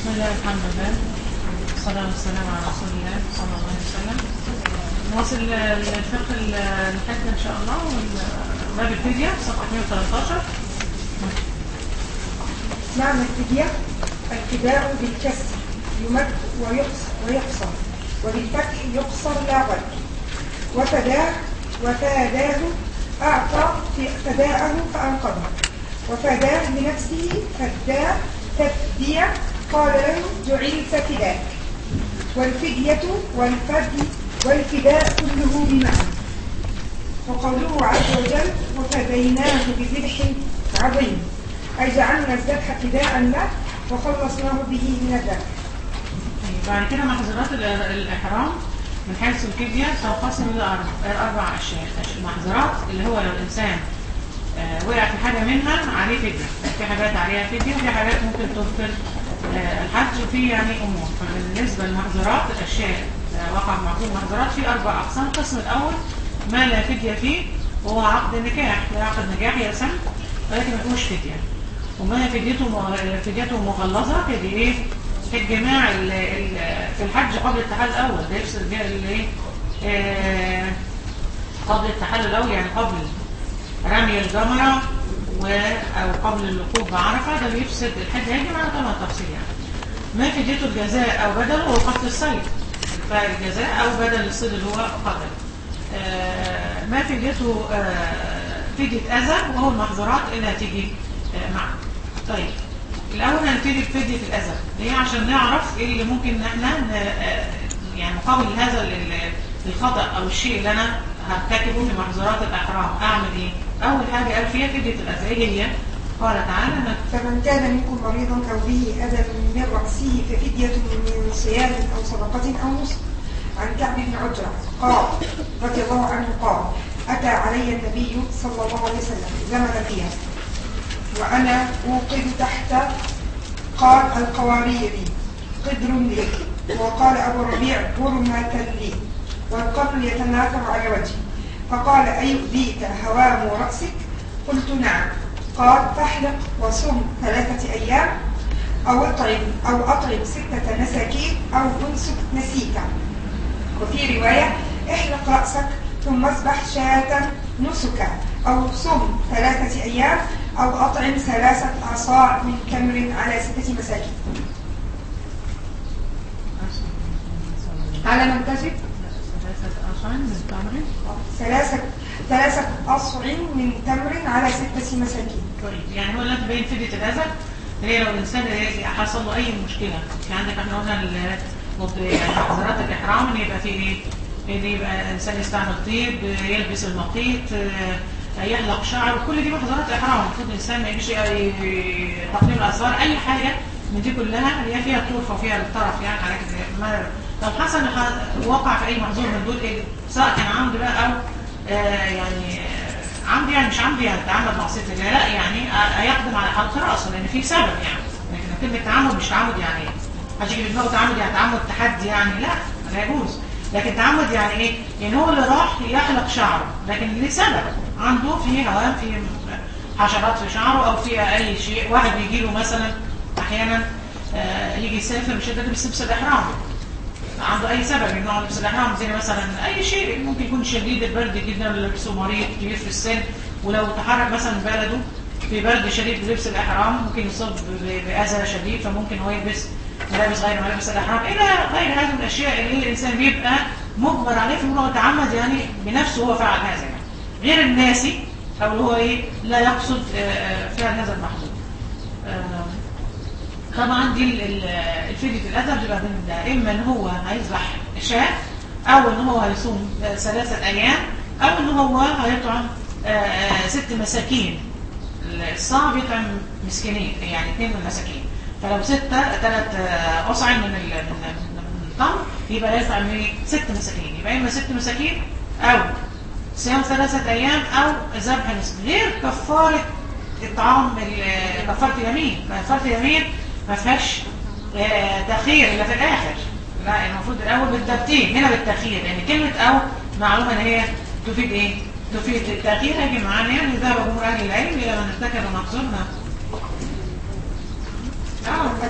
بسم الله الحمد لله والصلاة والسلام على رسول الله صلى الله عليه وسلم نواصل الفقه الحج إن شاء الله باب الفدية صفحة 113 معنى الفدية الفداء بالكسر يمد ويقصر, ويقصر وبالفتح يقصر لا غير وفداه وفاداه أعطى في فداءه فأنقذه وفداه لنفسه فداه تفدية قال له جعلت فداك والفدية والفدي والفداء كله بمعنى وقوله عز وجل وفديناه بذبح عظيم أي جعلنا الذبح فداء له وخلصناه به من الذبح طيب، بعد كده محظورات ال- الإحرام من حيث الفدية تنقسم إلى أربع- أربع أشياء المحظورات اللي هو لو الإنسان آه، وقع في حاجة منها عليه فدية في حاجات عليها فدية وفي حاجات ممكن تبطل آه، الحج وفي يعني أمور فبالنسبة للمحظورات الأشياء آه، وقع معقول محظورات في أربع أقسام القسم الأول ما لا فدية فيه وهو عقد النكاح لا عقد نكاح يسمى ولكن ما فيهوش فدية وما فديته م- فديته مغلظة كده ايه الجماع ال- ال- في الحج قبل التحلل الأول ده يفصل بيها الايه آه، قبل التحلل الأول يعني قبل رمي الجمرة و أو قبل الوقوف بعرفة ده بيفسد الحج هيجي معانا طبعا تفصيل يعني ما فديته الجزاء أو بدل هو قتل الصيد فالجزاء أو بدل الصيد اللي هو قتل آه، ما فديته آه، فدية أذى وهو المحظورات اللي هتيجي آه، معنا طيب الأول هنبتدي بفدية الأذى ليه عشان نعرف ايه اللي ممكن ان احنا ن- آه، يعني مقابل هذا ال- الخطأ أو الشيء اللي أنا هرتكبه في محظورات الإحرام أعمل ايه؟ أول حاجة قال فيها فدية الأذى ايه هي؟ قال تعالى ما فمن كان منكم مريضا أو به أذى من رأسه ففدية من صيام أو صدقة أو نسك عن كعب بن عجرة قال رضي الله عنه قال أتى علي النبي صلى الله عليه وسلم زمن فيها وأنا أوقد تحت قال القوارير قدر لي وقال أبو الربيع برمة لي والقبر يتناثر على وجهي فقال أيؤذيك هوام رأسك قلت نعم قال فاحلق وصم ثلاثة أيام أو أطعم أو أطعم ستة مساكين أو أنسك نسيكا وفي رواية احلق رأسك ثم اذبح شاة نسكا أو صم ثلاثة أيام أو أطعم ثلاثة أصاع من تمر على ستة مساكين على من تجد ثلاثة أصعد من تمر ثلاثة ثلاثة أصع من تمر على ستة مساكين طيب يعني هو دلوقتي باين فدية الأذى اللي هي لو الإنسان حصل له أي مشكلة في عندك احنا قلنا ال- مط- يعني محظورات الإحرام إن يبقى فيه إيه؟ إن يبقى الإنسان يستعمل طيب يلبس المقيط آه، يحلق شعره كل دي محظورات إحرام المفروض الإنسان ما يجيش ي- تقليم الأسرار أي حاجة من دي كلها هي فيها طرف وفيها الطرف يعني حاجات زي- ما لو حصل ح- وقع في أي محظور من دول إيه سواء كان عمد بقى أو آه، يعني آه، عمدي يعني مش عمدي يعني تعمد معصية الله لا يعني آه، يقدم على حلق رأسه لأن في سبب يعني لكن كلمة تعمد مش تعمد يعني ايه؟ هتيجي في دماغه تعمد يعني تعمد تحدي يعني لا لا يجوز لكن تعمد يعني ايه؟ يعني هو اللي راح يحلق شعره لكن لسبب عنده في هوام في حشرات في شعره او في اي شيء واحد بيجي له مثلا احيانا آه، يجي يسافر مش قادر يلبس لبس الاحرام عنده اي سبب يمنعه لبس الاحرام زي مثلا اي شيء ممكن يكون شديد البرد جدا ولا لبسه مريض كبير في السن ولو تحرك مثلا بلده في برد شديد بلبس الاحرام ممكن يصاب ب- باذى شديد فممكن هو يلبس ملابس غير ملابس الاحرام الى غير هذه الاشياء اللي الانسان بيبقى مجبر عليه في انه يتعمد يعني بنفسه هو فعل هذا يعني غير الناسي او اللي هو ايه لا يقصد آه، آه، فعل هذا المحظور آه، طبعا دي ال- ال- الفدية الأذى بتبقى من ده إما إن هو هيذبح شاة أو إن هو هيصوم آه، ثلاثة أيام أو إن هو هيطعم آه، آه، ست مساكين الصعب يطعم مسكينين يعني اثنين من المساكين فلو ستة ثلاث أصعد من ال- من من- من التمر يبقى يطعم إيه؟ ست مساكين يبقى إما ست مساكين أو صيام ثلاثة أيام أو ذبح نصف غير كفارة إطعام ال- كفارة اليمين كفارة اليمين ما فيهاش آه، تأخير إلا في الآخر لا المفروض الأول بالترتيب هنا بالتأخير لأن كلمة أو معلومة إن هي تفيد إيه؟ تفيد التأخير هيجي معانا يعني ذهب جمهور أهل العلم إلى من ارتكب مقصودنا آه،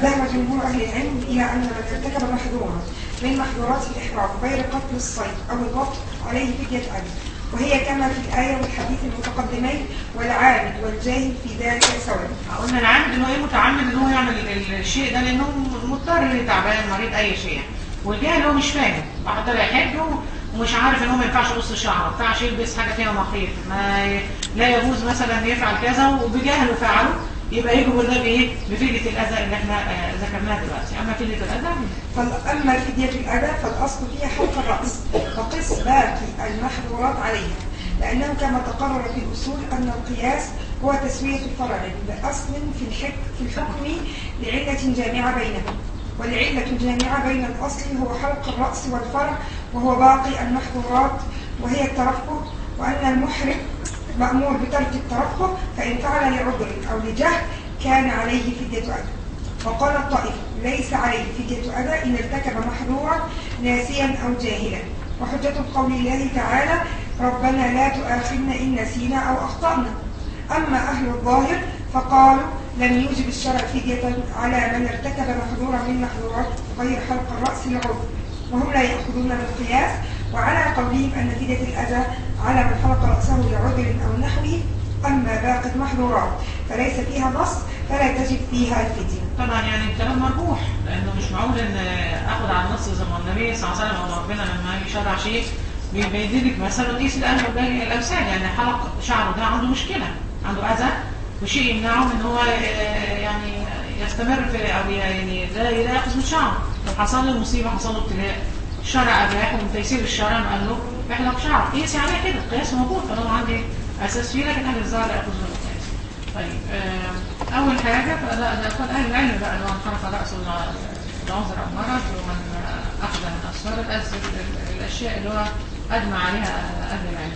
ذهب جمهور أهل العلم إلى أن من ارتكب محظورا من محظورات الإحرام غير قتل الصيد أو الوقت عليه فدية أجر وهي كما في الآية والحديث المتقدمين والعامد والجاهل في ذلك سواء قلنا العامد ان هو ايه متعمد ان هو يعمل ال- الشيء ده لانه مضطر تعبان مريض اي شيء والجاهل هو مش فاهم حتى لا يحج ومش عارف ان هو ما ينفعش يقص الشعر ما ينفعش يلبس حاجه فيها مخيط ما ي... لا يجوز مثلا يفعل كذا وبجهله فعله يبقى يجب ده بايه بفديه الاذى اللي احنا آه، ذكرناها دلوقتي اما فديه الاذى فأما الفدية الأذى فالأصل فيها حلق الرأس وقس باقي المحظورات عليها لأنه كما تقرر في الأصول أن القياس هو تسوية الفرع بأصل في الحكم, في الحكم لعلة جامعة بينهم والعلة الجامعة بين الأصل هو حلق الرأس والفرع وهو باقي المحظورات وهي الترفه وأن المحرم مأمور بترك الترفه فإن فعل لعذر أو لجهل كان عليه فدية أذى وقال الطائفة ليس عليه فدية أذى إن ارتكب محظورا ناسيا أو جاهلا وحجة قول الله تعالى ربنا لا تؤاخذنا إن نسينا أو أخطأنا أما أهل الظاهر فقالوا لم يوجب الشرع فدية على من ارتكب محظورا من محظورات غير حلق الرأس لعذر وهم لا يأخذون بالقياس وعلى قولهم أن فدية الأذى على من حلق رأسه لعذر أو نحوه أما باقي المحظورات فليس فيها نص فلا تجب فيها الفدية طبعا يعني الكلام مرجوح لانه مش معقول ان اخد على النص زي ما النبي صلى الله عليه وسلم او ربنا لما يشرع شيء بي- بيديلك مثلا قيس الاهل وباقي الامثال يعني حلق شعره ده عنده مشكله عنده اذى وشيء يمنعه من هو آه، يعني يستمر في او يعني لا لا ياخذ من شعره لو حصل له مصيبه حصل له ابتلاء الشرع اباح ومن تيسير الشرع قال له احلق شعره قيسي عليه كده القياس موجود طالما عندي اساس فيه لكن اهل الزرع لا ياخذون القياس طيب آه، اول حاجه فلا ده قال اهل العلم بقى لو انحرف راسه لعذر او مرض ومن آه، اخذ من اسفار الأس- ال- الاشياء اللي هو اجمع عليها اهل العلم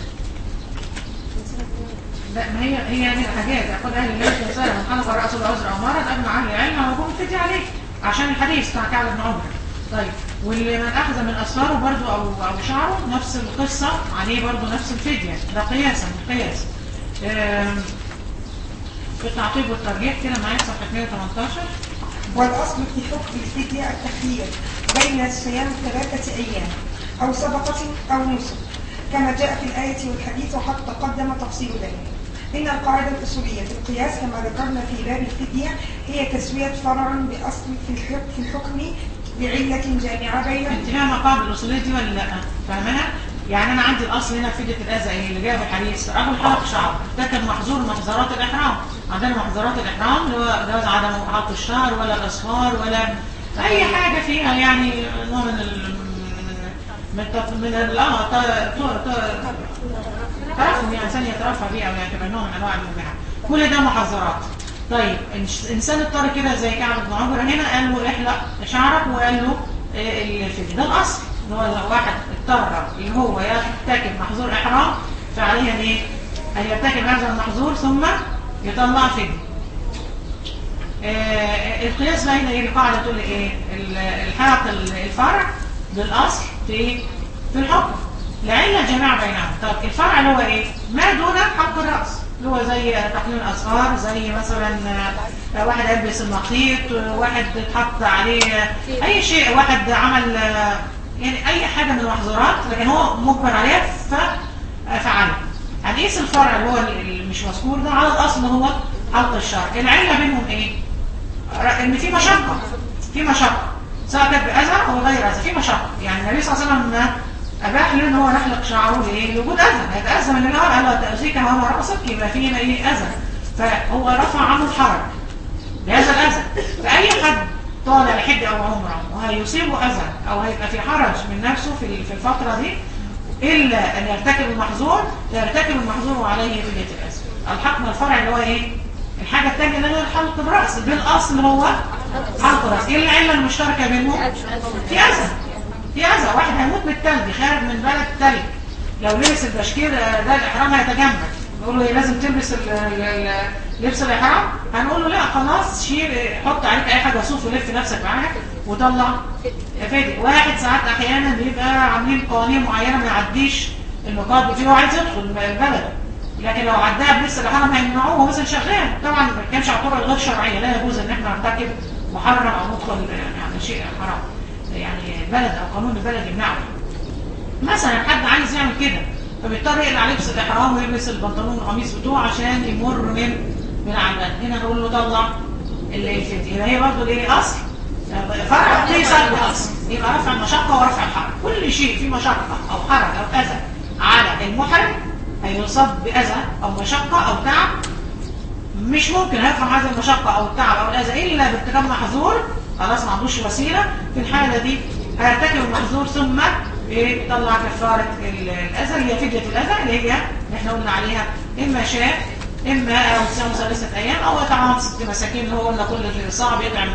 لا ما هي هي يعني الحاجات يقول اهل العلم مثلا من حلق راسه بعذر او مرض اجمع اهل العلم هو يكون فدي عليه عشان الحديث بتاع كعب بن عمر طيب واللي من اخذ من اسفاره برضو او او شعره نفس القصه عليه برضو نفس الفديه ده قياسا قياس آم، في التعقيب والترجيح كده معايا صفحه 118 والأصل في حكم الفدية التخيير بين الصيام ثلاثة أيام أو صدقة أو نسك كما جاء في الآية والحديث وقد تقدم تفصيل ذلك إن القاعدة الأصولية في القياس كما ذكرنا في باب الفدية هي تسوية فرع بأصل في الحكم, في الحكم لعلة جامعة بين انت فاهمه القاعده الاصوليه دي ولا لا فاهمها يعني انا عندي الاصل هنا في فديه الاذى ايه اللي جايه بالحديث رجل حلق شعر ده كان محظور من محظورات الاحرام عندنا محظورات الاحرام اللي هو جواز عدم حلق الشعر ولا الاصفار ولا اي حاجه فيها يعني نوع من ال من التف- من ال- اه ت- ت- ت- ترفه يعني انسان يترفع بيه او يعتبر نوع من انواع المباحات كل ده محظورات طيب إنس- انسان اضطر كده زي كعب بن عمر هنا قال له احلق شعرك وقال له آه، الفدية ده الاصل اللي هو لو واحد اضطر ان هو يرتكب محظور احرام فعليه ان ايه؟ ان يرتكب هذا المحظور ثم يطلع فدية آه، القياس بقى هنا ايه القاعده تقول ايه ال- الحلق ال- الفرع بالاصل في في الحكم لعله جماعه بينهم طب الفرع اللي هو ايه ما دون حلق الراس اللي هو زي تقليل الاصفار زي مثلا آه، واحد يلبس المخيط آه، واحد اتحط عليه آه، اي شيء واحد عمل آه، يعني اي حاجه من المحظورات لكن هو مجبر عليها ففعلها هنقيس الفرع اللي هو اللي مش مذكور ده على الاصل هو حلق الشعر العله بينهم ايه ان في مشقه في مشقه سواء كانت باذى او غير اذى في مشقه يعني النبي صلى الله عليه وسلم اباح له ان هو يحلق شعره ليه؟ لوجود اذى هيتاذى من النار قال له تاذيك وهو راسك يبقى في هنا ايه اذى فهو رفع عنه الحرج بهذا الاذى فاي حد طالع لحج او عمره وهيصيبه اذى او هيبقى في حرج من نفسه في في الفتره دي الا ان يرتكب المحظور يرتكب المحظور عليه فدية الاذى الحكم الفرع اللي هو ايه؟ الحاجه الثانيه اللي هو حلق الراس بالاصل هو حلق الراس ايه العله المشتركه بينهم؟ في اذى في اذى واحد هيموت من التلج خارج من بلد تلج لو لبس البشكير آه، ده الاحرام هيتجمد نقول له إيه، لازم تلبس ال- ال- ال- لبس الاحرام هنقول له لا خلاص شيل حط عليك اي حاجه صوف ولف نفسك معاها وطلع فادي واحد ساعات احيانا بيبقى عاملين قوانين معينه ما يعديش النقاط فيه هو عايز يدخل البلد لكن لو عداها بلبس الاحرام هيمنعوه وهو مثلا شغال طبعا ما كانش على الطرق الغير شرعيه لا يجوز ان احنا نرتكب محرم او ندخل يعني شيء حرام يعني بلد او قانون البلد يمنعه مثلا حد عايز يعمل كده فبيضطر يقلع لبس الاحرام ويلبس البنطلون والقميص بتوعه عشان يمر من من على البلد هنا نقول له طلع الفدية يبقى هي برضه الايه اصل فرع ليس الاصل يبقى رفع المشقه ورفع الحرج كل شيء فيه مشقه او حرج او اذى على المحرم هيصاب باذى او مشقه او تعب مش ممكن هيرفع هذه المشقه او التعب او الاذى الا بارتكاب محظور خلاص ما عندوش وسيله في الحاله دي هيرتكب المحظور ثم ايه يطلع كفاره الاذى اللي هي فديه الاذى اللي هي اللي احنا قلنا عليها اما شاء اما او صيام ثلاثه ايام او اطعام ست مساكين اللي هو قلنا كل صعب يطعم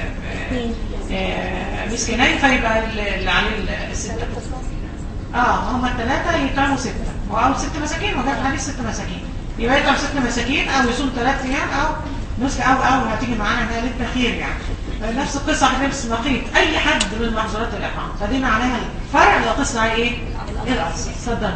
مسكينين فيبقى اللي عليه السته اه هم الثلاثه يطعموا سته او ست مساكين وجاب حديث ست مساكين يبقى يطعم ست مساكين او يصوم ثلاث ايام او نسك او او هتيجي معانا انها للتخيير يعني نفس القصه هنفس نقيض اي حد من محظورات الاحرام فدي معناها الفرع اللي قصنا عليه ايه؟ الاصل صدق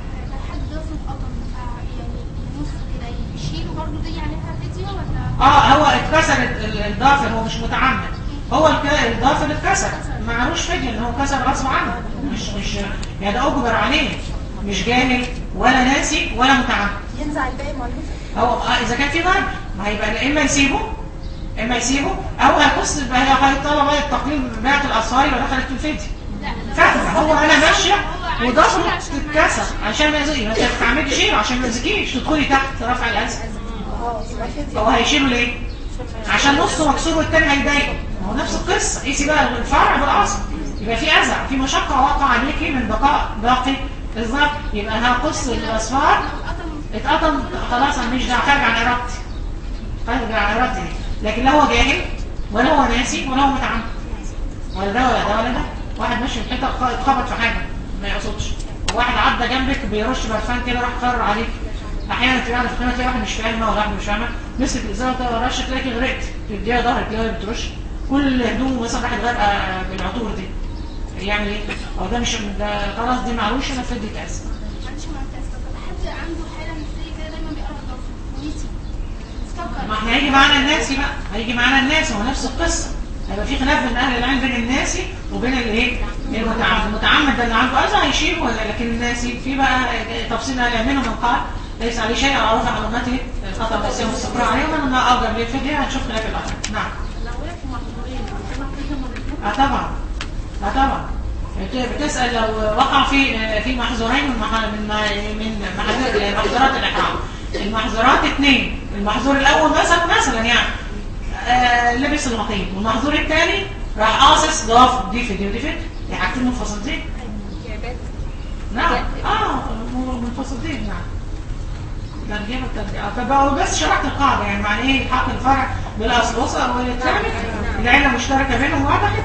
اه هو اتكسر الضافر هو مش متعمد هو الضافر اتكسر معلوش فدية ان هو كسر غصب عنه مش مش يعني ده اجبر عليه مش جاهل ولا ناسي ولا متعمد ينزع الباقي مالوش هو آه اذا كان في ضرر ما هيبقى اما يسيبه اما يسيبه او هيقص هيطلع بقى التقليل بتاعت الاصفار يبقى دخلت في الفدية فاهمة هو انا ماشية وضفره تتكسر عشان ما يزيد ما تعملي شيء عشان ما يزكيش تدخلي تحت رفع الأسد هو هيشيله ليه عشان نصه مكسور والتاني هيضايقه هو نفس القصة قيسي بقى الفرع بالاصل يبقى في اذى في مشقة واقع عليكي من بقاء باقي الظرف يبقى هقص الاصفار اتقطم خلاص انا مش دعوه خارج عن ارادتي خارج عن ارادتي لكن لا هو جاهل ولا هو ناسي ولا هو متعمد ولا ده ولا ده ولا ده واحد ماشي في الحيطه اتخبط في حاجه ما يقصدش واحد عدى جنبك بيرش برفان كده راح قرر عليك احيانا تبقى قاعده في الخيمه تلاقي واحد مش فاهمه ولا واحد مش فاهمه مسك الازازه ده رش تلاقي غرقت تديها ظهرك تلاقيها بترش كل هدومه مثلا راحت غرقه بالعطور دي يعني ايه؟ هو ده مش ده خلاص دي معلوش انا فدي كاس ما احنا هيجي معانا الناسي بقى هيجي معانا الناسي هو نفس القصه هيبقى في خلاف بين اهل العلم بين الناسي وبين الايه المتعمد المتعمد ده اللي عنده اذى هيشيله ولا لكن الناسي في بقى تفصيل اهل العلم من قال ليس عليه شيء او رفع على امته الخطا والسيم والسكر عليهم انا اوجب للفديه هنشوف خلاف الاخر نعم اه طبعا اه طبعا بتسال لو وقع في في محظورين من من من محظورات الاحرام المحظورات اثنين المحظور الاول مثلا مثلا يعني آه لبس المقيم والمحظور الثاني راح قاصص ضاف دي فيديو دي فيديو دي حاجتين منفصلتين نعم اه منفصلتين نعم ترجمة الترجمة فبقوا بس شرحت القاعدة يعني معنى ايه حق الفرع بالاصل وصل والثاني العلة مشتركة بينهم واضحة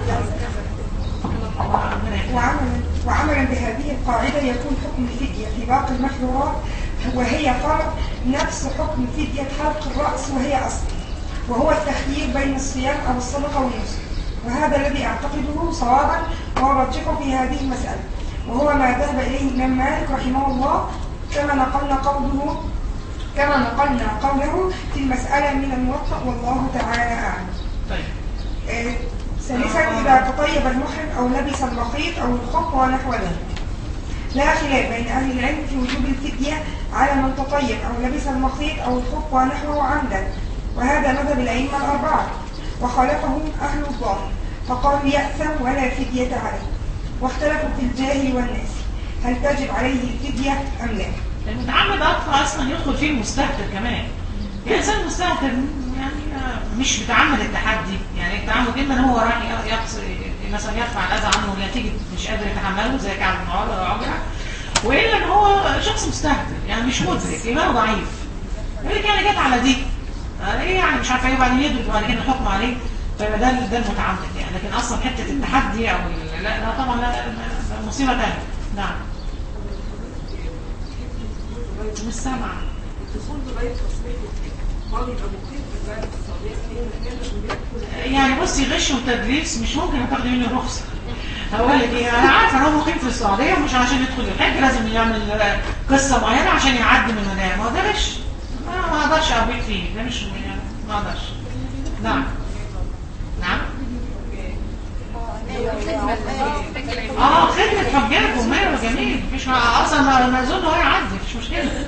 وعملا وعملا بهذه القاعدة يكون حكم الفدية في باقي المحظورات وهي فرض نفس حكم فدية حلق الرأس وهي أصل وهو التخيير بين الصيام أو الصدقة والنسك وهذا الذي أعتقده صوابا وأرجحه في هذه المسألة وهو ما ذهب إليه الإمام مالك رحمه الله كما نقلنا قوله كما نقلنا قوله في المسألة من الموطأ والله تعالى أعلم طيب آه، ثالثا إذا تطيب المحرم أو لبس المخيط أو الخف ونحو ذلك لا خلاف بين أهل العلم في وجوب الفدية على من تطيب أو لبس المخيط أو الخف ونحوه عمدا وهذا مذهب الأئمة الأربعة وخالفه أهل الظاهر فقالوا يأثم ولا فدية عليه واختلفوا في الجاهل والناس هل تجب عليه الفدية أم لا؟ المتعمد أكثر أصلا يدخل فيه المستهتر كمان الإنسان مستهتر يعني مش متعمد التحدي يعني التعمد إما إن هو راح يقص مثلا يرفع الأذى عنه نتيجة مش قادر يتحمله زي كعب بن عمر أو عمرة وإلا إن هو شخص مستهتر يعني مش مدرك إيمانه ضعيف يقول لك يعني جت على دي ايه يعني مش عارفه ايه وبعدين يدرك وبعد كده الحكم عليه فيبقى ده ده المتعمد يعني لكن اصلا حته التحدي او لا لا طبعا لا لا، مصيبه ثانيه نعم مش سامعه الدخول بغير تصريح قال يبقى مقيم في البلد السعوديه في ايه مكان مش بيدخل يعني بصي غش وتدريس مش ممكن هتاخدي منه الرخصه هقول لك ايه انا عارفه ان هو مقيم في السعوديه ومش عشان يدخل الحج لازم يعمل قصه معينه عشان يعدي من المدام ما هو ده غش ما ما اقدرش اقبل فيه ده مش يعني ما اقدرش نعم نعم اه خدمة حجاج وماله جميل مفيش اصلا ما ما اظن هو يعدي مفيش مشكلة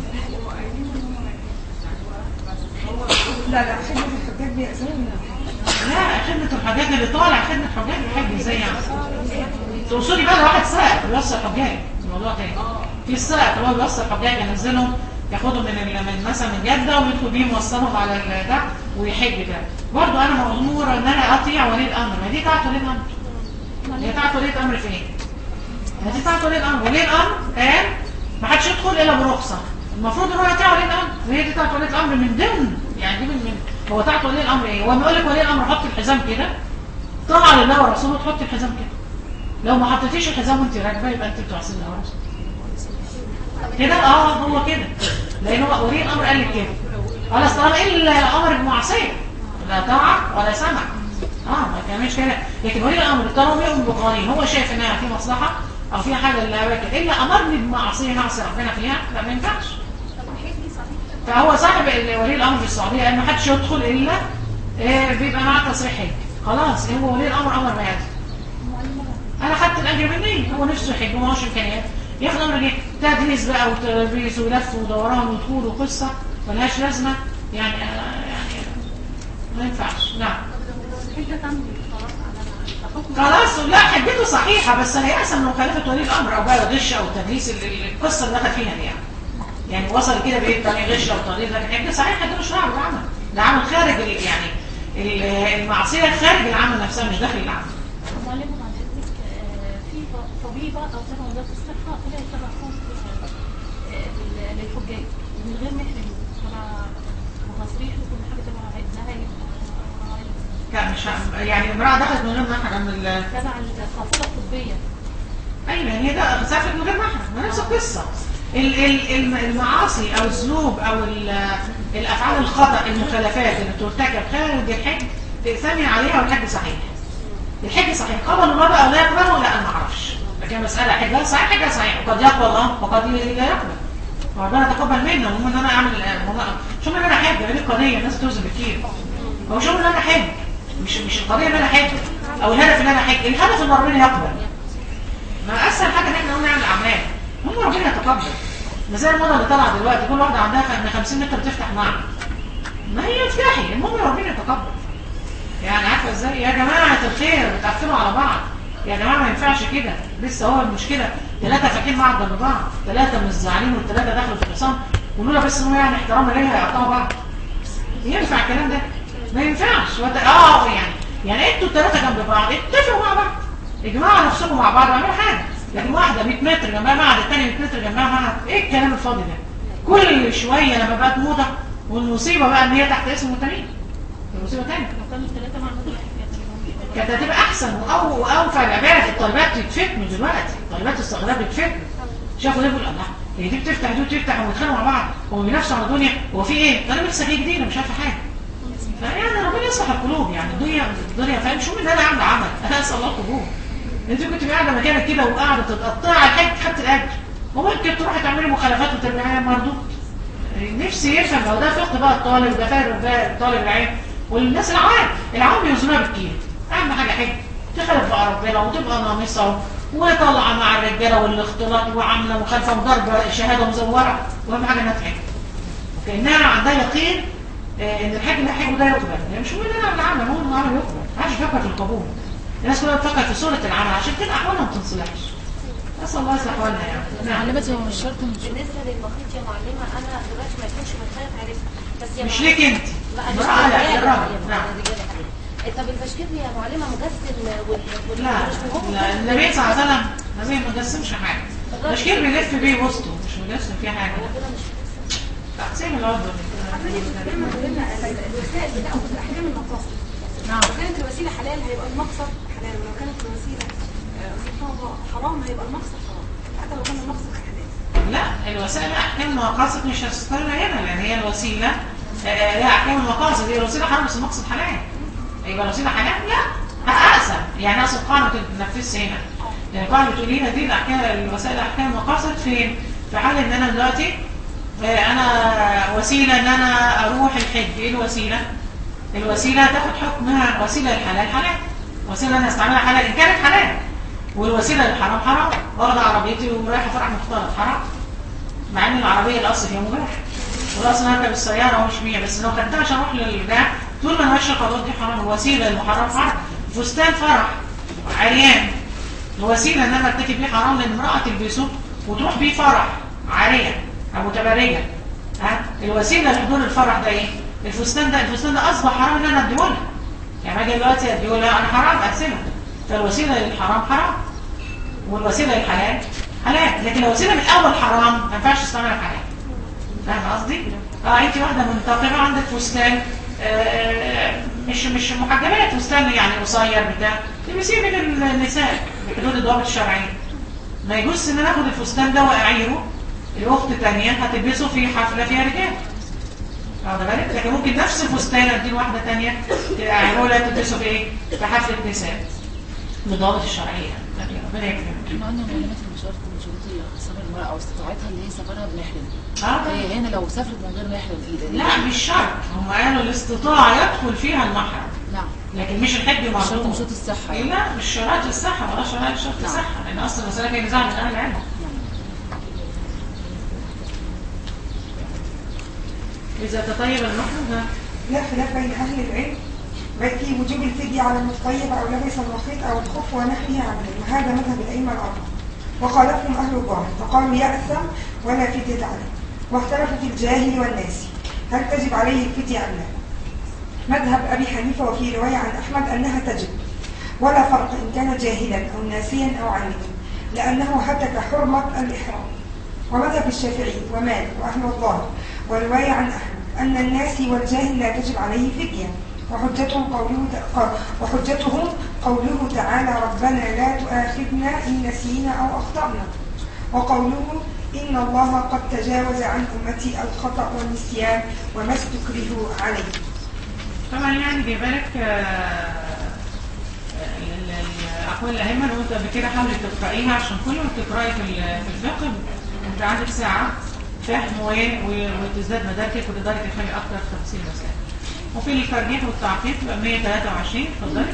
لا لا خدمة الحجاج بيأذون لا خدمة الحجاج اللي طالع خدمة حجاج الحج ازاي يعني توصلي بقى لواحد سائق بيوصل حجاج الموضوع تاني في السائق اللي هو بيوصل حجاج ينزلهم ياخدهم من ال- من مثلا من جدة ويدخل بيهم يوصلهم على ال- ده ويحج ده برضه انا مأمورة ان انا اطيع ولي الامر ما دي طاعة ولي الامر هي طاعة ولي الامر فين؟ ما دي طاعة ولي الامر ولي الامر قال ما حدش يدخل الا برخصة المفروض ان هو يطيع ولي الامر وهي دي طاعة ولي الامر من ضمن يعني دي من من هو طاعة ولي الامر ايه؟ هو بيقول لك ولي الامر حط الحزام كده طاعة لله ورسوله تحط الحزام كده لو ما حطيتيش الحزام وانت راكبه يبقى انت بتعصي الله ورسوله كده اه هو كده لان هو ولي الامر قال لك كده خلاص طالما الا امر بمعصيه لا طاعه ولا سمع اه ما كانش كده لكن ولي الامر طالما يؤمن بقوانين هو شايف انها في مصلحه او في حاجه لله كده الا امرني بمعصيه نعصي ربنا فيها لا ما ينفعش فهو صاحب ال- ولي الامر في السعوديه قال ما حدش يدخل الا آه، بيبقى معاه تصريح حج خلاص هو ولي الامر امر ما يعزل انا خدت الاجر مني هو نفسه يحج وما هوش امكانيات ياخد امر ايه تدريس بقى وتدريس ولف ودوران ودخول وقصه ملهاش لازمه يعني آه، يعني ما ينفعش نعم خلاص لا حجته صحيحه بس هيأس من مخالفه ولي الامر او بقى الغش او التدريس ال- ال- القصه اللي دخل فيها دي يعني يعني وصل كده بايه طريق غش او طريق لكن حجته صحيحه ده مش رعب العمل ده عمل خارج ال- يعني ال- المعصيه خارج العمل نفسها مش داخل العمل معلمة عن اذنك آه، في ط- طبيبة او تبع وزارة الصحة طلعت تبع خاص آه، لل- للحجاج من غير محرم تبع وتصريح وكل حاجة تبع ابنها لا مش ه- يعني امراه دخلت من غير محرم ال- تبع القافلة الطبية ايوه هي ده سافرت من غير محرم ما نفس القصه ال- ال- الم- المعاصي او الذنوب او ال- الافعال الخطا المخالفات اللي بترتكب خارج الحج تأثمي عليها والحج صحيح الحج صحيح قبل الله بقى او لا يقبله لا انا ما اعرفش لكن مساله حجها صحيح حجها صحيح وقد يقبل الله وقد لا يقبل وربنا تقبل منا المهم ان انا اعمل المهم- شو ان انا حج دي قضيه الناس توزن بكتير هو شو ان انا حج مش مش القضيه ان انا حج او الهدف ان انا حج الهدف ان ربنا يقبل ما اسهل حاجه ان احنا نقوم نعمل اعمال هم ربنا يتقبل مش زي الموضه اللي طالعه دلوقتي كل واحده عندها خ- من 50 متر بتفتح معبد ما هي افتحي المهم ربنا يتقبل يعني عارفه ازاي يا جماعه الخير بتقفلوا على بعض يا جماعه ما ينفعش كده لسه هو المشكله ثلاثه فاتحين بعض جنب بعض ثلاثه مش زعلانين والثلاثه دخلوا في الحصان ولولا بس ان هو يعني احتراما ليها هيقطعوا بعض ينفع الكلام ده ما ينفعش وت... اه يعني يعني انتوا الثلاثه جنب بعض اتفقوا مع بعض اجمعوا نفسكم مع بعض واعملوا حاجه لكن واحده 100 متر جنبها معهد الثانيه 100 متر جنبها معهد ايه الكلام الفاضي ده كل شويه لما بقت موضه والمصيبه بقى ان هي تحت اسم متمين المصيبه ثانيه لو كانوا الثلاثة مع الناس الحجاج كانت هتبقى احسن او اوفى العباد الطالبات بتتفتنوا دلوقتي طالبات الصغيرات بتتفتنوا شافوا ده بيقول الله هي دي بتفتح دي بتفتح وبيتخانقوا مع بعض هم بينافسوا على الدنيا هو في ايه؟ طالب لسه جاي جديد مش عارفه حاجه فيعني ربنا يصلح القلوب يعني الدنيا الدنيا فاهم شو من انا عامله عمل انا اسال الله القبول انت كنت قاعده مكانك كده وقاعده تتقطعي الحج خدت الاجر وممكن تروحي تعملي مخالفات وترجعي مردود نفسي يفهم لو ده فقه بقى الطالب ده فارغ بقى الطالب العام والناس العوام العوام بيوزنوها بالكيلو اهم حاجه حج تخالف بقى ربنا وتبقى نامصه وطالعه مع الرجاله والاختلاط وعامله مخالفه وضربه شهاده مزوره واهم حاجه انها تحج وكانها عندها يقين آه، ان الحج اللي هحجه ده يقبل يعني مش مهم ان انا اعمل عمل هو العمل يقبل ما حدش بيفكر في القبول الناس كلها بتفكر في صوره العمل عشان كده احوالها ما تنصلحش نسال الله يصلح حالنا يعني نعم. معلمتي هو مش شرط مش بالنسبه للمخيط يا معلمه انا دلوقتي ما يكونش متخيط عارفها بس يا مش معلمة- ليك انت لا مش امرأة لا رجالة للراجل. يا نعم معلمة، رجالة حقيقي. طب البشكير يا معلمه مجسم وال وال- لا مش مهم لا النبي صلى الله عليه وسلم النبي ما جسمش حاجه مشكير بيلف بيه وسطه مش مجسم فيه حاجه انا كده مش تقسيم الارض الوسائل بتاعه الاحكام المقاصد نعم لو كانت الوسيله حلال هيبقى المقصد حلال ولو كانت الوسيله آه، سبحان الله حرام هيبقى المقصد حرام حتى لو كان المقصد حلال لا الوسائل احكام المقاصد مش هتستقر هنا لان هي الوسيله آه، لها احكام المقاصد هي الوسيله حرام بس المقصد حلال يبقى الوسيله حلال لا اقسم يعني اصل القاعده ما تتنفذش هنا يعني القاعده بتقول لنا دي الاحكام الوسائل احكام المقاصد فين في حال ان انا دلوقتي آه، انا وسيله ان انا اروح الحج ايه الوسيله الوسيله تاخد حكمها وسيله الحلال حلال الوسيله اللي انا هستعملها حلال ان كانت حلال والوسيله للحرام حرام واخد عربيتي ورايحه فرح مختلط حرام مع ان العربيه الاصل فيها مباح والاصل انا اركب السياره ومش بيها بس لو خدتها عشان اروح للبتاع طول ما انا ماشيه خلاص دي حرام الوسيله المحرم حرام فستان فرح عريان الوسيله ان انا ارتكب بيه حرام لان امراه تلبسه وتروح بيه فرح عاريه او متبرجه ها الوسيله لحضور الفرح ده ايه؟ الفستان ده الفستان ده اصبح حرام ان انا اديه لها يعني اجي دلوقتي اديه لها انا حرام اقسمها فالوسيله للحرام حرام والوسيله للحلال حلال لكن لو وسيله من الاول حرام ما ينفعش تستعملها حلال فاهم قصدي؟ اه انت واحده منتقبه عندك فستان آه، آه، مش مش محجبات فستان يعني قصير بتاع تلبسيه من النساء بحدود الضوابط الشرعيه ما يجوز ان انا اخد الفستان ده واعيره لاخت تانية هتلبسه في حفله فيها رجال واخد بالك لكن ممكن نفس الفستان اديه لواحده تانية تعيره لها تلبسه في ايه في حفله نساء بالضوابط الشرعيه لكن ربنا يكرمك مع انه من علامات المشاركه من شروط سفر المراه او استطاعتها اللي هي سفرها بمحرم اه هي هنا لو سافرت من غير محرم ايه ده؟ لا مش شرط هم قالوا الاستطاعة يدخل فيها المحرم نعم لكن مش الحج شرط من مطلوب شروط الصحه إيه يعني. لا مش شرط الصحة ولا شرط شرط نعم. الصحة لأن أصلا المسألة فيها نزاع من أهل العلم إذا تطيب المحرم ها لا خلاف بين أهل العلم في وجوب الفدية على المتطيب أو لبس المخيط أو الخف ونحوه عنه وهذا مذهب الأئمة الأربعة وخالفهم أهل الظاهر فقالوا يأثم ولا فدية عليه واختلفوا في الجاهل والناس هل تجب عليه الفدية أم لا مذهب أبي حنيفة وفي رواية عن أحمد أنها تجب ولا فرق إن كان جاهلا أو ناسيا أو عامدا لأنه هتك حرمة الإحرام ومذهب الشافعي ومالك وأهل الظاهر ورواية عن أحمد أن الناسي والجاهل لا تجب عليه فدية وحجتهم قوله وحجتهم قوله تعالى ربنا لا تؤاخذنا إن نسينا أو أخطأنا وقوله إن الله قد تجاوز عن أمتي الخطأ والنسيان وما استكرهوا عليه طبعا يعني جايبه لك آه، ال- ال- الأقوال الأئمة لو أنت قبل كده حاولي تقرأيها عشان كل ما بتقرأي في ال- في الفقه أنت عندك ساعة فهم و- و- وتزداد مداركك وتقدري تفهمي أكتر في تفاصيل المسائل وفي الترجيح والتعقيد تبقى 123 اتفضلي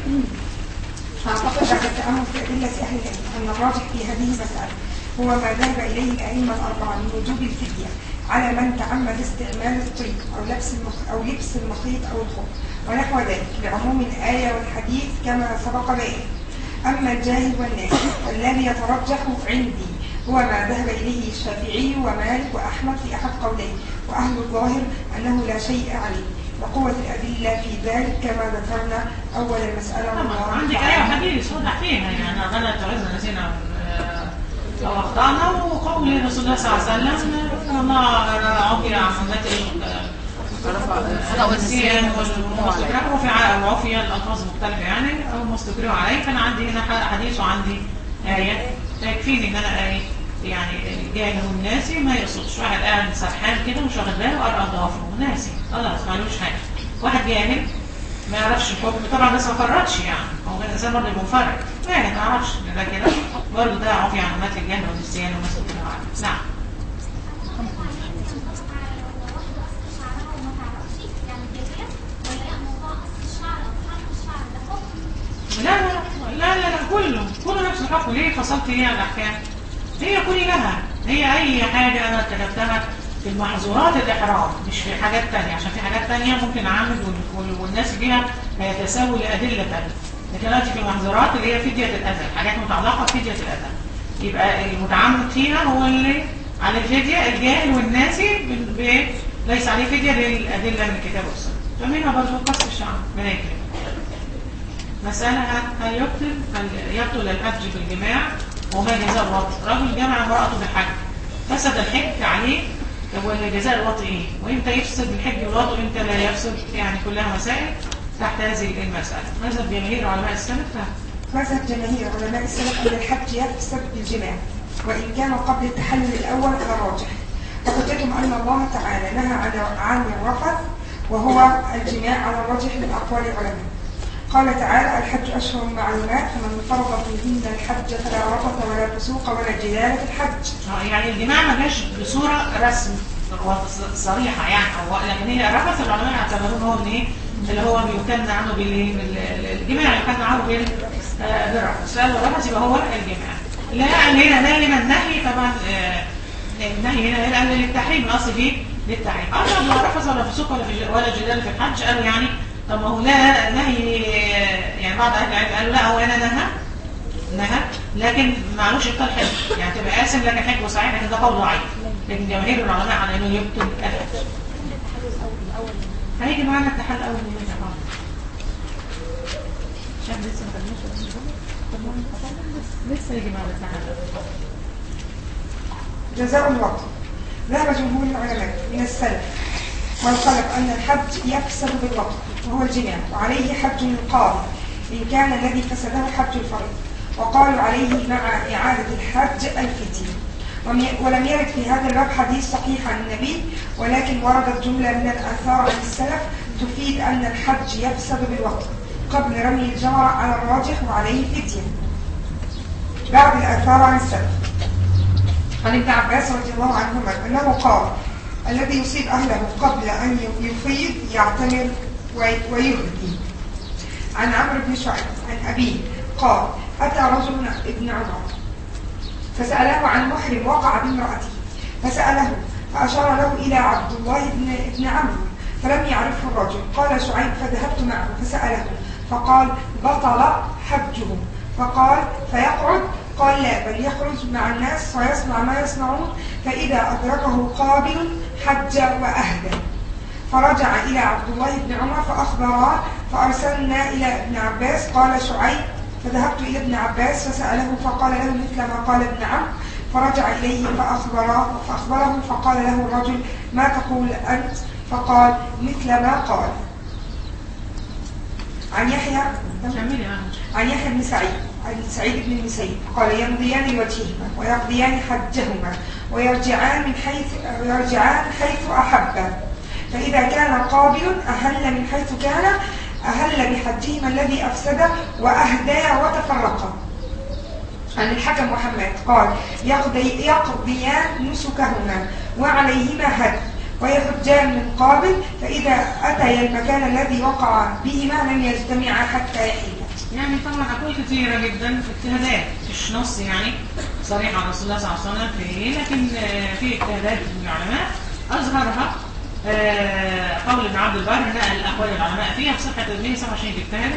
أعتقد بعد التأمل في أدلة أهل العلم أن الراجح في هذه المسألة هو ما ذهب إليه الأئمة الأربعة من وجوب الفدية على من تعمد استعمال الطيب أو لبس المخ أو لبس المخيط أو الخف ونحو ذلك لعموم الآية والحديث كما سبق بيانه أما الجاهل والناس والذي يترجح عندي هو ما ذهب إليه الشافعي ومالك وأحمد في أحد قوليه وأهل الظاهر أنه لا شيء عليه وقوة الأدلة في ذلك كما ذكرنا أول المسألة طبعا والله عندك تعالى. آية وحديث واضح فيها يعني ربنا تعزنا نسينا آه، أو أخطأنا وقول رسول الله صلى الله عليه وسلم إن الله عفي عن أمتي الخطأ والنسيان والنسيان والمستكره وفي وعفي الألفاظ مختلفة يعني أو مستكره عليه فأنا عندي هنا حديث وعندي آية يكفيني إن أنا آية يعني الجاهل والناسي ما يقصدش واحد قاعد سرحان كده مش واخد باله وقرأ ضوافره ناسي خلاص ما عليهوش حاجة واحد جاهل ما يعرفش الحكم طبعا بس ما فرطش يعني هو الانسان برضه يبقى مفرط يعني ما يعرفش إن ده كده برضه ده عفي عن مات الجهل والنسيان ومسك العقل نعم لا لا لا لا لا كله كله نفس الحكم ليه فصلت ليها الأحكام هي كل لها هي أي حاجة أنا كتبتها في المحظورات الإحرام مش في حاجات تانية عشان في حاجات تانية ممكن أعمل وال- وال- والناس فيها هيتساوي لأدلة تانية لكن دلوقتي في المحظورات اللي هي فدية الأذى حاجات متعلقة بفدية الأذى يبقى المتعمد فيها هو اللي على الفدية الجاهل والناسي ب- ب- ليس عليه فدية للأدلة من الكتاب والسنة فمنها برضه قص الشعر من يكرم مسألة هل هل يقتل هل يقتل الحج بالجماع وما جزاء الوطء رجل جمع امرأته بالحج فسد الحج عليه طب والجزاء الوطء ايه وامتى يفسد الحج والوطء وامتى لا يفسد يعني كلها مسائل تحت هذه المسألة مذهب جماهير علماء السلف لا. مذهب جماهير علماء السلف أن الحج يفسد بالجماع وإن كان قبل التحلل الأول فراجح وحجتهم أن الله تعالى نهى عن عن الرفث وهو الجماع على الراجح من أقوال العلماء قال تعالى الحج أشهر معلومات فمن فرض فيهن الحج فلا رفث ولا فسوق ولا جدال في الحج آه، يعني الجماع ما جاش بصورة رسم صريحة يعني أو لكن هي الرفث العلماء اعتبروه هو من ايه اللي هو بيمتن عنه بالإيه؟ بال- الجماع اللي كان معاه غير آه، برفث فقال الرفث يبقى هو الجماع لا هنا دايما النهي طبعا آه، النهي هنا قال للتحريم الاصل فيه للتحريم اصلا لا رفث ولا فسوق ولا في ولا جدال في الحج قالوا يعني طب ما هو لا نهي آه، يعني بعض اهل العلم قالوا لا هو هنا نهى نهى لكن معلوش ابطال حج يعني تبقى قاسم لك حج وصحيح لكن ده قول ضعيف لكن جماهير العلماء على انه يبطل الحج هيجي معانا التحل اول من يا بعض شايف لسه ما خدناش طب ما هو لسه يجي معانا التحل جزاء الوقت ذهب جمهور العلماء من السلف والخلف أن الحج يفسد بالوقت وهو الجماع وعليه حج القاضي إن كان الذي فسده حج الفريض وقالوا عليه مع إعادة الحج الفتي وم- ولم يرد في هذا الباب حديث صحيح عن النبي ولكن وردت جملة من الآثار عن السلف تفيد أن الحج يفسد بالوقت قبل رمي الجمرة على الراجح وعليه فتية بعض الآثار عن السلف عن ابن عباس رضي الله عنهما أنه قال الذي يصيب أهله قبل أن يفيض يعتمر وي- ويهدي عن عمرو بن شعيب عن أبيه قال أتى رجل ابن عمر فسأله عن محرم وقع بامرأته فسأله فأشار له إلى عبد الله بن, بن عمرو فلم يعرفه الرجل قال شعيب فذهبت معه فسأله فقال بطل حجه فقال فيقعد قال لا بل يخرج مع الناس ويصنع ما يصنعون فإذا أدركه قابل حج وأهدى فرجع إلى عبد الله بن عمر فأخبراه فأرسلنا إلى ابن عباس قال شعيب فذهبت إلى ابن عباس فسأله فقال له مثل ما قال ابن عم فرجع إليه فأخبره, فأخبره فقال له الرجل ما تقول أنت فقال مثل ما قال عن يحيى كملي معانا عن يحيى بن سعيد عن سعيد بن المسيب قال يمضيان لوجههما ويقضيان حجهما ويرجعان من حيث ويرجعان حيث أحبا فإذا كان قابل أهل من حيث كان أهل بحجهما الذي أفسد وأهدى وتفرقا عن الحكم محمد قال يقضي يقضيان نسكهما وعليهما هدي ويحجان من قابل فإذا أتيا المكان الذي وقع بهما لم يجتمعا حتى يحيلا يعني طبعا أقوال كثيرة جدا في اجتهادات مش نص يعني صريح عن رسول الله صلى الله عليه وسلم في إيه لكن آه، في اجتهادات من العلماء أظهرها آه، قول ابن عبد البر نقل أقوال العلماء فيها في صفحة 127 اجتهادت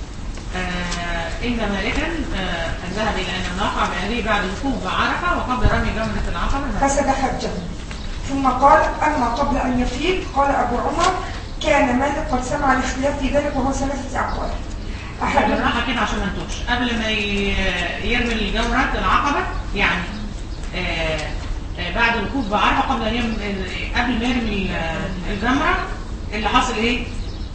آه، إن مالكا آه، ذهب إلى أن الناقع بأهله بعد الوقوف بعرفة وقبل رمي جمرة العقبة فسد حجه ثم قال أما قبل أن يفيض قال أبو عمر كان مالك قد سمع الاختلاف في ذلك وهو ثلاثة أقوال احنا أحد بالراحه كده عشان ما نتوهش قبل ما ي- يرمي الجمرة العقبة يعني آه، آه، بعد الوقوف بعرفة قبل ان يرمي قبل ما يرمي ال- الجمرة اللي حاصل ايه؟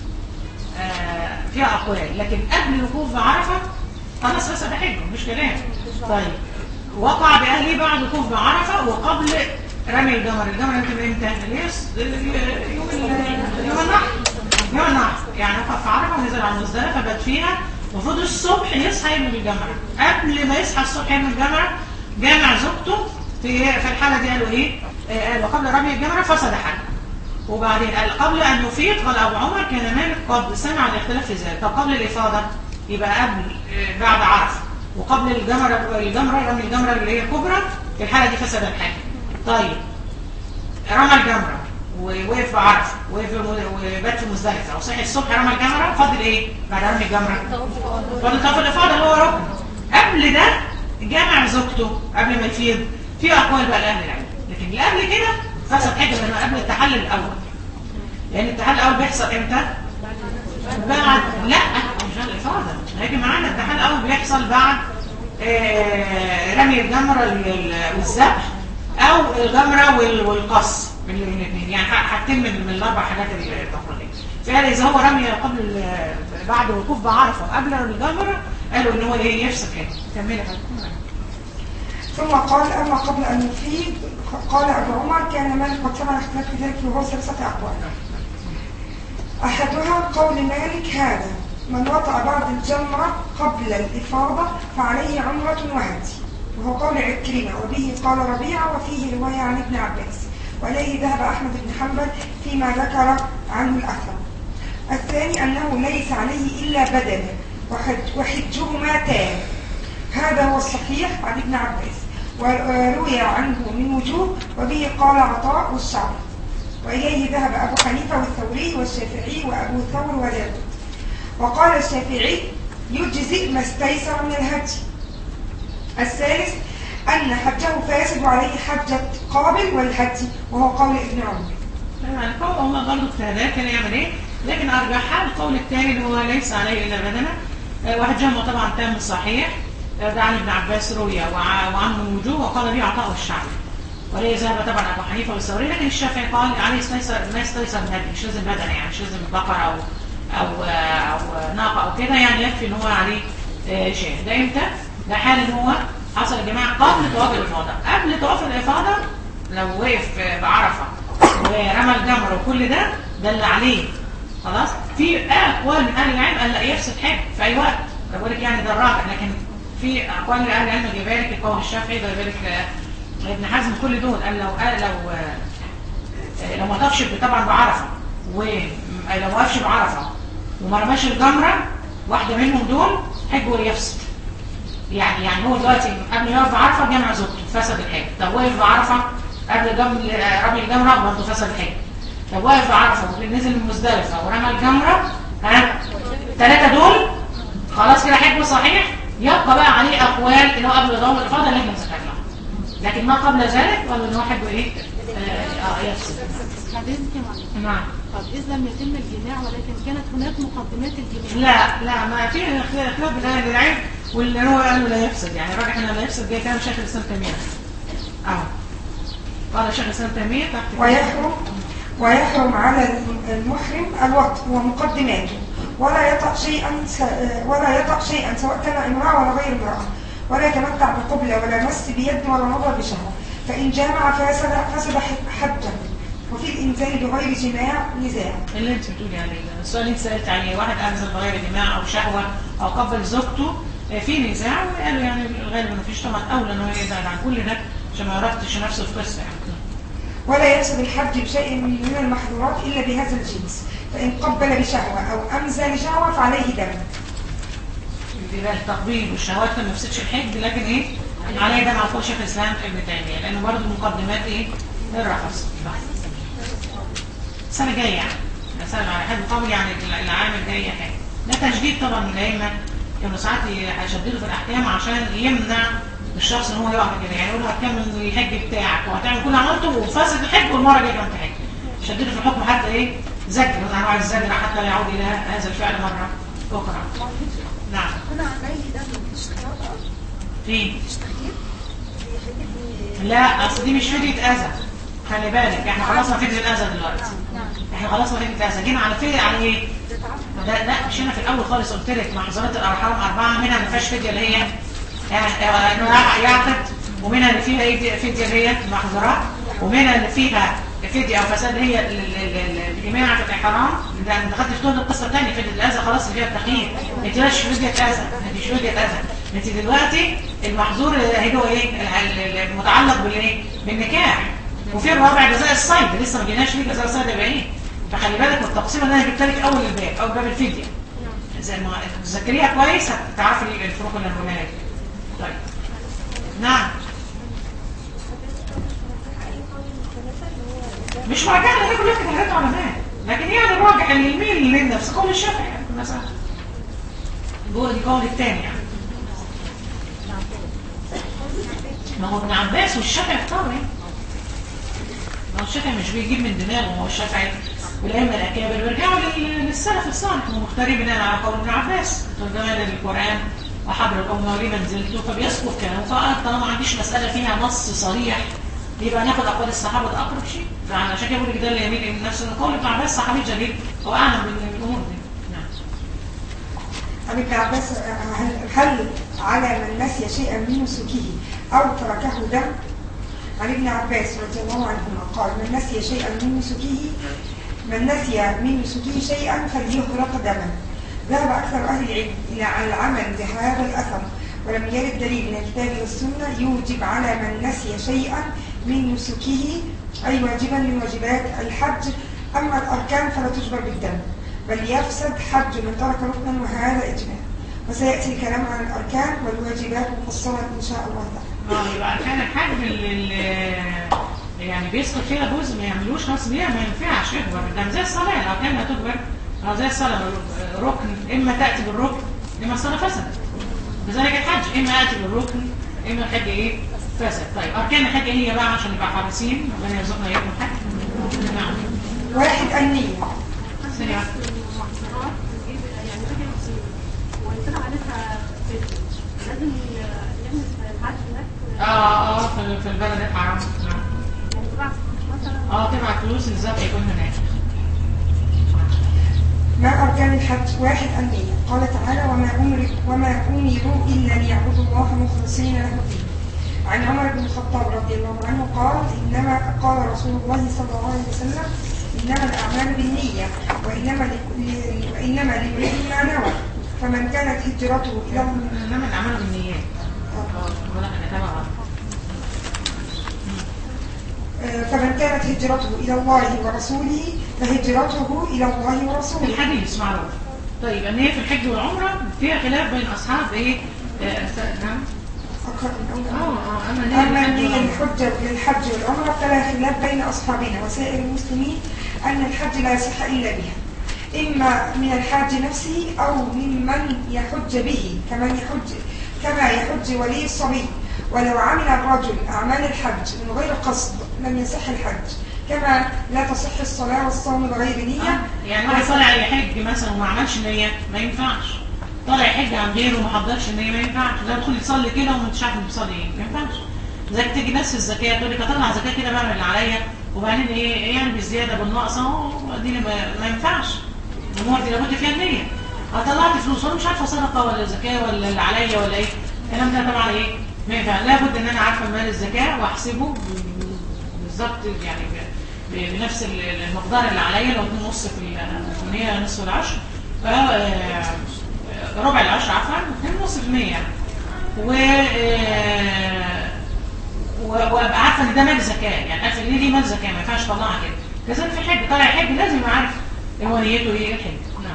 آه، فيها اقوال لكن قبل الوقوف بعرفة خلاص فسد حجه مش كلام طيب وقع باهله بعد الوقوف بعرفة وقبل رمي الجمر الجمر يمكن امتى؟ اليس- يوم ال- يوم النحر يوم النحر يعني وقف في عرفة ونزل على المزدلفة بات فيها المفروض الصبح يصحى يرمي الجمرة قبل ما يصحى الصبح يرمي الجمرة جامع زوجته في في الحالة دي قالوا ايه؟ آه، قال وقبل رمي الجمرة فسد حجه وبعدين قال قبل أن يفيض قال أبو عمر كان مالك قد سمع الاختلاف في ذلك طب قبل الإفاضة يبقى قبل آه، بعد عرفة وقبل الجمرة الجمرة رمي الجمرة اللي هي الكبرى في الحالة دي فسد الحج طيب رمى الجمرة ووقف بعرفة ووقف وبات في مزدلفة وصحي الصبح رمى الجمرة فاضل ايه بعد رمي الجمرة فاضل طواف الإفاضة اللي هو ركن قبل ده جمع زوجته قبل ما يفيض في أقوال بقى لأهل العلم لكن اللي قبل كده فسد حجة لأنه قبل التحلل الأول لأن التحلل الأول بيحصل إمتى؟ بعد لا مش الإفاضة هيجي معانا التحلل الأول بيحصل بعد آه، رمي الجمرة ال- ال- والذبح أو الجمرة وال- والقص من الاثنين يعني ح- حاجتين من من الأربع حاجات اللي المفروض فقال إذا هو رمي قبل ال- بعد الوقوف بعرفة قبل الجمرة قالوا إن هو إيه يفسد كده كملي حضرتك ثم قال أما قبل أن يفيد قال أبو عمر كان مالك قد سمع الاختلاف في ذلك وهو ثلاثة أقوال أحدها قول مالك هذا من وطأ بعد الجمرة قبل الإفاضة فعليه عمرة وهدي وهو قول عكرمة وبه قال ربيعة وفيه رواية عن ابن عباس وإليه ذهب أحمد بن حنبل فيما ذكر عنه الأثر الثاني أنه ليس عليه إلا بدنه وحج وحجهما تام هذا هو الصحيح عن ابن عباس وروي عنه من وجوه وبه قال عطاء والشعبي وإليه ذهب أبو حنيفة والثوري والشافعي وأبو ثور وداود وقال الشافعي يجزئ ما استيسر من الهدي الثالث أن حجه فاسد وعليه حجة قابل والهدي وهو قول ابن عمر يعني قول الله برضه اجتهادات كان يعمل ايه لكن ارجحها القول الثاني اللي هو ليس عليه الا بدنه آه، واحد جمع طبعا تام صحيح آه، ده عن ابن عباس روية وع- وعنه من وجوه وقال به عطاء الشعبي وليه ذهب طبعا ابو حنيفه والثوري لكن الشافعي قال عليه استيسر ما يستيسر من هدي مش لازم بدنه يعني مش لازم بقره او او آه، او ناقه او كده يعني يكفي ان هو عليه آه، شيء ده امتى؟ ده حال ان هو حصل يا جماعه قبل طواف الافاضه قبل طواف الافاضه لو وقف آه، بعرفه ورمى الجمر وكل ده ده اللي عليه خلاص في اقوال من اهل العلم قال لا يفسد حج في اي وقت ده بقول لك يعني ده الراجح لكن في اقوال من اهل العلم جايبه لك القول الشافعي ده جايبه لك آه، ابن حزم كل دول قال لو قال لو آه، لو ما طافش طبعا بعرفه ولو ما وقفش بعرفه وما رماش الجمره واحده منهم دول حجه يفسد يعني يعني هو دلوقتي قبل ما يقف بعرفه جمع زوجته فسد الحج طب وقف بعرفه قبل جم رمي الجمره برضه فسد الحج طب واقف بعرفه ونزل من مزدلفه ورمى الجمره ها الثلاثه دول خلاص كده حجه صحيح يبقى بقى عليه اقوال اللي هو قبل ضوء الافاضه اللي احنا ذكرناها لكن ما قبل ذلك قالوا ان هو حجه ايه؟ اه آه، يفسد بعدين كمان نعم طب إذا لم يتم الجماع ولكن كانت هناك مقدمات الجماع لا لا ما في خلاف بين اهل العلم واللي هو قالوا لا يفسد يعني الراجح انه لا يفسد جاي كلام شيخ الاسلام تيميه اهو قال شيخ الاسلام تيميه تحت ويحرم ويحرم على المحرم الوقت ومقدماته ولا يطأ شيئا س- ولا يطأ شيئا سواء كان امرأة ولا غير امرأة ولا يتمتع بقبلة ولا مس بيد ولا نظر بشهوة فإن جامع فسد فسد حجه وفي الإنزال بغير جماع نزاع اللي انت بتقولي عليه ده السؤال اللي انت سالت عليه واحد انزل بغير جماع او شهوه او قبل زوجته آه، في نزاع وقالوا يعني الغالب ما فيش طبعا اولى ان هو يبعد عن كل ده عشان ما يربطش نفسه في قصه يعني ولا يفسد الحج بشيء من المحظورات إلا بهذا الجنس فإن قبل بشهوة أو أمزى لشهوة فعليه دم يبقى التقبيل والشهوات ما يفسدش الحج لكن ايه عليه ده مع قول شيخ الاسلام ابن تيميه لانه برضه مقدمات ايه الرخص السنه الجايه يعني السنه على حد قول يعني العام الجاي حاجه ده تشديد طبعا من الائمه كانوا ساعات هيشددوا في الاحكام عشان يمنع الشخص ان هو يقع كده يعني يقول له هتكمل الحج بتاعك وهتعمل كل اللي عملته وفاسد الحج والمره الجايه كمان تحج شددوا في الحكم حتى ايه زجر من انواع الزجر حتى لا يعود الى هذا الفعل مره اخرى نعم هنا عليه دم مش خيار فين مش تخيير لا اصل دي مش فدية اذى خلي بالك احنا خلصنا فدية الاذى دلوقتي احنا خلصنا فدية الاذى جينا على فدية على ايه ده لا مش هنا في الاول خالص قلت لك محظورات الارحام اربعه منها ما فيهاش فدية اللي هي يعني انه يعقد ومنها اللي فيها ايه فدية اللي هي المحظورات ومنها اللي فيها فدية او فساد هي ال- ال- ال- الجماع في الاحرام ده انت دخلت في طول القصه الثانيه فدية الاذى خلاص اللي فيها التخيير انت مش فدية اذى انت مش فدية اذى انت دلوقتي المحظور اللي هو ايه ال- ال- المتعلق بالايه بالنكاح وفي الرابع جزاء الصيد لسه ما جيناش فيه جزاء الصيد يبقى ايه فخلي بالك من التقسيم اللي انا جبت لك اول الباب اول باب الفديه زي ما تذكريها كويس هتعرفي الفروق اللي انا بقولها لك طيب نعم مش راجع لي كلها كده حاجات علماء لكن يعني الراجح اللي يميل للنفس قول الشافعي يعني مثلا جوه دي قول الثاني يعني ما هو ابن عباس والشافعي اختاروا يعني ما هو الشافعي مش بيجيب من دماغه هو الشافعي والأئمة الأكابر بيرجعوا لل- للسلف الصالح ومختارين بناء على قول ابن عباس ترجمة للقرآن وحبر الأم ولي منزلته فبيسقط كلامه فقال طالما ما عنديش مسألة فيها نص صريح يبقى ناخد أقوال الصحابة ده أقرب شيء فعشان كده بقول لك ده اللي يميل من نفسه إن قول ابن عباس صحابي جليل هو أعلم بالأمور دي نعم عن ابن عباس هل, هل على من نسي شيئا من نسكه أو تركه دم عن ابن عباس رضي الله عنهما قال من نسي شيئا من نسكه من نسي من نسكه شيئا فليهرق دما ذهب أكثر أهل العلم إلى العمل بهذا الأثر ولم يرد دليل من الكتاب والسنة يوجب على من نسي شيئا من نسكه أي واجبا من واجبات الحج أما الأركان فلا تجبر بالدم بل يفسد حج من ترك ركنا وهذا إجماع وسيأتي الكلام عن الأركان والواجبات مفصلا إن شاء الله تعالى اه يبقى كان الحج اللي يعني بيسقط فيها جزء ما يعملوش خاص بيها ما ينفعش يكبر ده زي الصلاه لو كان هتكبر او زي الصلاه ركن اما تاتي بالركن اما الصلاه فسدت كذلك الحج اما ياتي بالركن اما الحج ايه فسد طيب اركان الحج ايه هي بقى عشان نبقى حريصين ربنا يرزقنا اياكم الحج نعم واحد النية سريع المعصرات نجيب يعني باجي نصيب ونطلع عليها فلفل لازم نعمل الحاج هناك اه اه في في البلد الحرام نعم يعني تبعت مثلا اه تبعت فلوس الزبط يكون هناك ما أركان الحج واحد النية قال تعالى وما أمر وما أمروا إلا ليعبدوا الله مخلصين له الدين عن عمر بن الخطاب رضي الله عنه قال إنما قال رسول الله صلى الله عليه وسلم إنما الأعمال بالنية وإنما لكل وإنما لامرئ ما نوى فمن كانت هجرته إلى الله انما الاعمال بالنيات اه ولا انا تبع فمن كانت هجرته إلى الله ورسوله فهجرته إلى الله ورسوله الحديث معروف طيب ان هي في الحج والعمره فيها خلاف بين اصحاب ايه آه، س- نعم أقرأ من اه أول اه اما ليه أما الحج النية والعمرة؟ الحجة للحج والعمرة فلا خلاف بين أصحابنا وسائر المسلمين أن الحج لا يصح إلا بها إما من الحاج نفسه أو ممن يحج به كمن يحج كما يحج ولي الصبي ولو عمل الرجل أعمال الحج من غير قصد لم يصح الحج كما لا تصح الصلاة والصوم بغير نية آه، يعني واحد طالع يحج مثلا وما عملش نيه ما ينفعش طالع يحج عن غيره وما حضرش النيه ما ينفعش ده يدخل يصلي كده وما انتش عارف بيصلي ايه ما ينفعش زي تيجي ناس في الزكاه تقول لك اطلع زكاه كده بعمل اللي عليا وبعدين ايه إيه يعني بالزياده بالنقص اهو اديني ما, ما ينفعش الامور دي لابد فيها النيه طلعت فلوس وانا مش عارفه صدقه ولا زكاه ولا اللي عليا ولا ايه الكلام ده طبعا ايه ما ينفع لابد ان انا عارفه مال الزكاه واحسبه بالظبط يعني ب- ب- بنفس ال- المقدار اللي عليا لو اتنين نص في ال- في المية نصف العشر ف- آه، ربع العشر عفوا اتنين نص في المية يعني و آه، و- وابقى عارفه ان ده مال زكاه يعني عارفه ان دي مال زكاه ما ينفعش اطلعها كده كذلك في الحج طالع يحج لازم يبقى عارف هو نيته ايه الحج نعم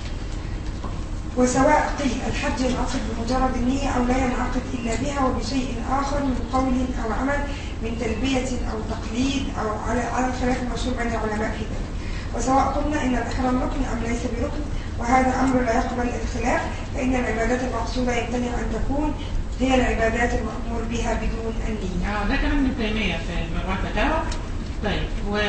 وسواء قيل الحج ينعقد بمجرد النية أو لا ينعقد إلا بها وبشيء آخر من قول أو عمل من تلبية أو تقليد أو على على الخلاف المشهور بين العلماء في ذلك وسواء قلنا إن الإحرام ركن أم ليس بركن وهذا أمر لا يقبل الخلاف فإن العبادات المقصودة يمتنع أن تكون هي العبادات المأمور بها بدون النية اه ده كلام ابن تيمية في مجموعة فتاوى طيب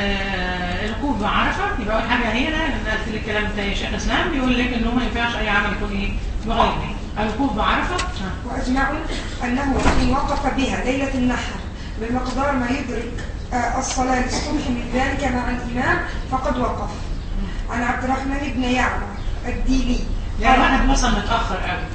والوقوف بعرفة يبقى أول حاجة هنا قلت لك الكلام بتاع شيخ الإسلام بيقول لك إن هو ما ينفعش أي عمل يكون إيه بغير نية الوقوف بعرفة آه. وأجمعوا أنه إن وقف بها ليلة النحر بمقدار ما يدرك آه، الصلاة للصبح من ذلك مع الإمام فقد وقف عن عبد الرحمن بن يعمر الديني يعني واحد وصل متأخر قوي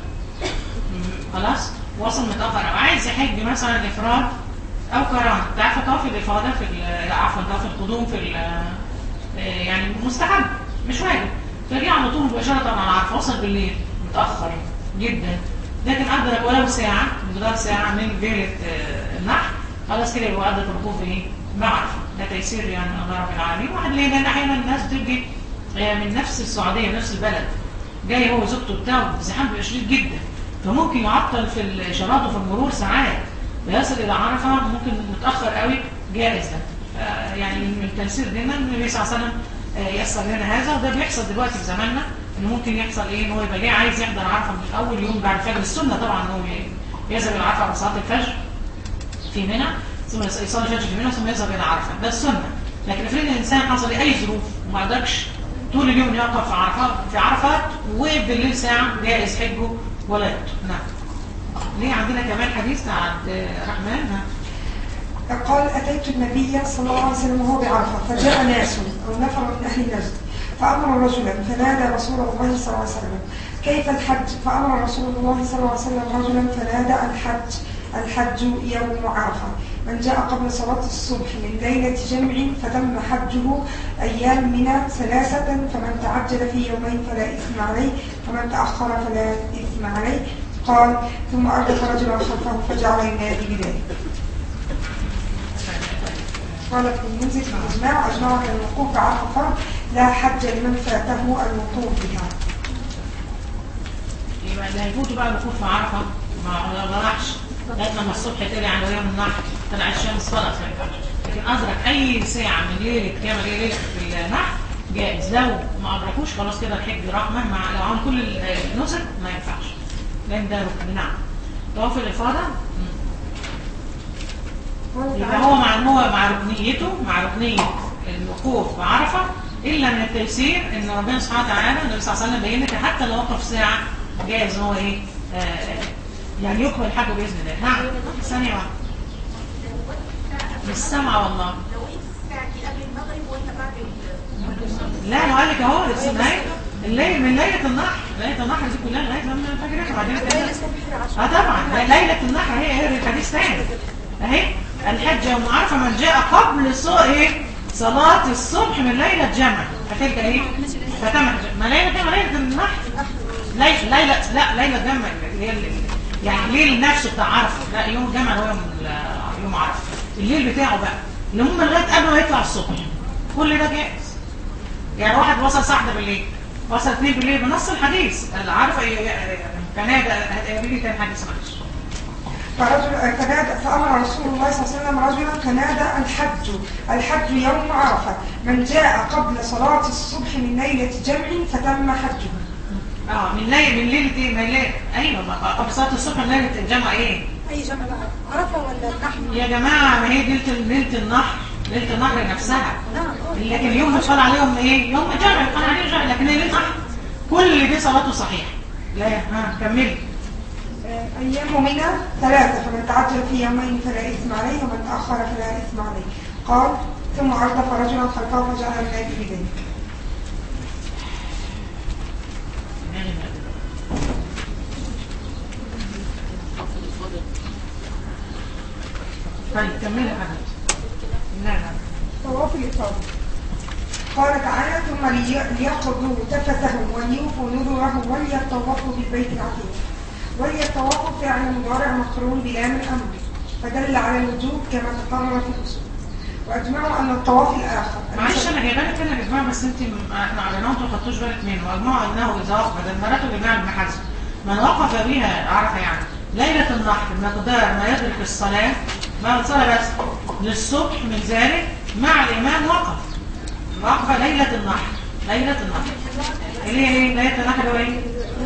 مم، خلاص وصل متأخر قوي عايز يحج مثلا إفراد أو قران أنت عارفة طواف الإفاضة في ال- لا عفوا طواف القدوم في ال- آه، يعني مستحب مش واجب فجي على طول مباشرة على عرفة وصل بالليل متأخر جدا لكن قدر ولو ساعة مقدار ساعة من ليلة آه، النحر خلاص كده يبقى قدر الوقوف إيه بعرفة ده تيسير يعني من الله رب العالمين واحد ليه لأن أحيانا الناس بتجي آه، من نفس السعودية من نفس البلد جاي هو وزوجته بتاعه الزحام بيبقى شديد جدا فممكن يعطل في الاشارات وفي المرور ساعات ويصل الى عرفه ممكن متاخر قوي جائز ده ف- يعني من التيسير دينا النبي صلى الله عليه وسلم آه، يسر لنا هذا وده بيحصل دلوقتي في زماننا ان ممكن يحصل ايه ان هو يبقى جاي عايز يحضر عرفه من اول يوم بعد الفجر السنه طبعا ان هو يذهب الى عرفه على صلاه الفجر في منى ثم يصلي الفجر في منى ثم يذهب الى عرفه ده السنه لكن افرض الانسان حصل له اي ظروف وما قدرش طول اليوم يقف في عرفات في عرفات وبالليل ساعه جائز حجه ولا يقطع نعم ليه عندنا كمان حديث عبد الرحمن نعم قال أتيت النبي صلى الله عليه وسلم وهو بعرفة فجاء ناس أو نفر من أهل نجد فأمر رجلا فنادى رسول الله صلى الله عليه وسلم كيف الحج فأمر رسول الله صلى الله عليه وسلم رجلا فنادى الحج الحج يوم عرفة من جاء قبل صلاة الصبح من ليلة جمع فتم حجه أيام منى ثلاثة فمن تعجل في يومين فلا إثم عليه ومن تأخر فلا إثم عليه قال ثم أردف رجلا خلفه فجعل ينادي بذلك قال ابن المنذر في الإجماع أجمعوا على الوقوف بعرفة فرض لا حج لمن فاته الوقوف بها يبقى اللي هيفوتوا بقى الوقوف في عرفه ما ما راحش لغايه لما الصبح طلع على يوم النحر طلع الشمس خلاص ما ينفعش لكن ادرك اي ساعه من ليله كام ليله في النحر جائز لو ما ادركوش خلاص كده الحج راح مهما لو عمل كل النسك ما ينفعش لان ده ركن نعم طواف الافاضه مم. يبقى هو مع هو مع ركنيته مع ركنيه الوقوف بعرفه الا من التيسير ان ربنا سبحانه وتعالى النبي صلى الله عليه وسلم بين لك حتى لو وقف ساعه جائز هو ايه آه يعني يكمل الحج باذن الله نعم ثانيه واحده مش سامعه والله لو انت الساعه دي قبل المغرب وانت بعد ال- لا انا قال لك اهو لسه نهايه الليل من ليله النحر ليله النحر دي كلها لغايه لما الفجر يطلع بعدين كده اه طبعا ليله النحر هي هي الحديث تاني اهي الحج يوم عرفه من جاء قبل صو ايه صلاه الصبح من ليله جمع فتلك ايه فتم ما ليله جمع ليله النحر ليله ليله لا ليله جمع اللي هي ال- يعني الليل نفسه بتاع عرفه لا يوم الجمع هو يوم ال- يوم عرفه الليل بتاعه بقى اللي هم لغايه قبل ما يطلع الصبح كل ده جائز يعني واحد وصل الساعه 1 بالليل وصل 2 بالليل بنص الحديث عارفه كان هيجي كان حديث معلش فرجل فنادى فأمر رسول الله صلى الله عليه وسلم رجلا فنادى الحج الحج يوم عرفة من جاء قبل صلاة الصبح من ليلة جمع فتم حجه اه من ليله من ليله ايه من ليله ايوه ما قبل صلاه الصبح من ليله الجمعه ايه اي جمع بقى عرفه ولا النحل يا جماعه ما هي ليله ليله النحر ليله النحر نفسها نعم لكن اليوم بيقال عليهم ايه يوم الجمع بيقال عليه جمع لكن هي ليله النحر كل دي صلاته صحيحه لا ها كملي أيام منى ثلاثة فمن تعجل في يومين فلا إثم عليه ومن تأخر فلا إثم عليه قال ثم عرض رجلا خلفه فجعل النادي بذلك طيب كملي يا حبيبتي لا لا طواف الإفاضة قال تعالى ثم لي- ليقضوا تفتهم وليوفوا نذورهم وليطوفوا بالبيت العتيق وليطوفوا فعل مضارع مقرون بلام الأمر فدل على الوجوب كما تقرر في الأصول وأجمعوا أن الطواف الآخر معلش انا جايبه لك هنا يا جماعه بس انت م- احنا عليناه انتوا ما خدتوش بالك منه واجمعوا انه اذا وقف دمرته جميع ابن حزم من وقف بها عرفه يعني ليله النحر مقدار ما يدرك الصلاه ما الصلاه بس للصبح من ذلك مع الامام وقف وقف ليله النحر ليله النحر اللي هي ايه ليله النحر هو ايه؟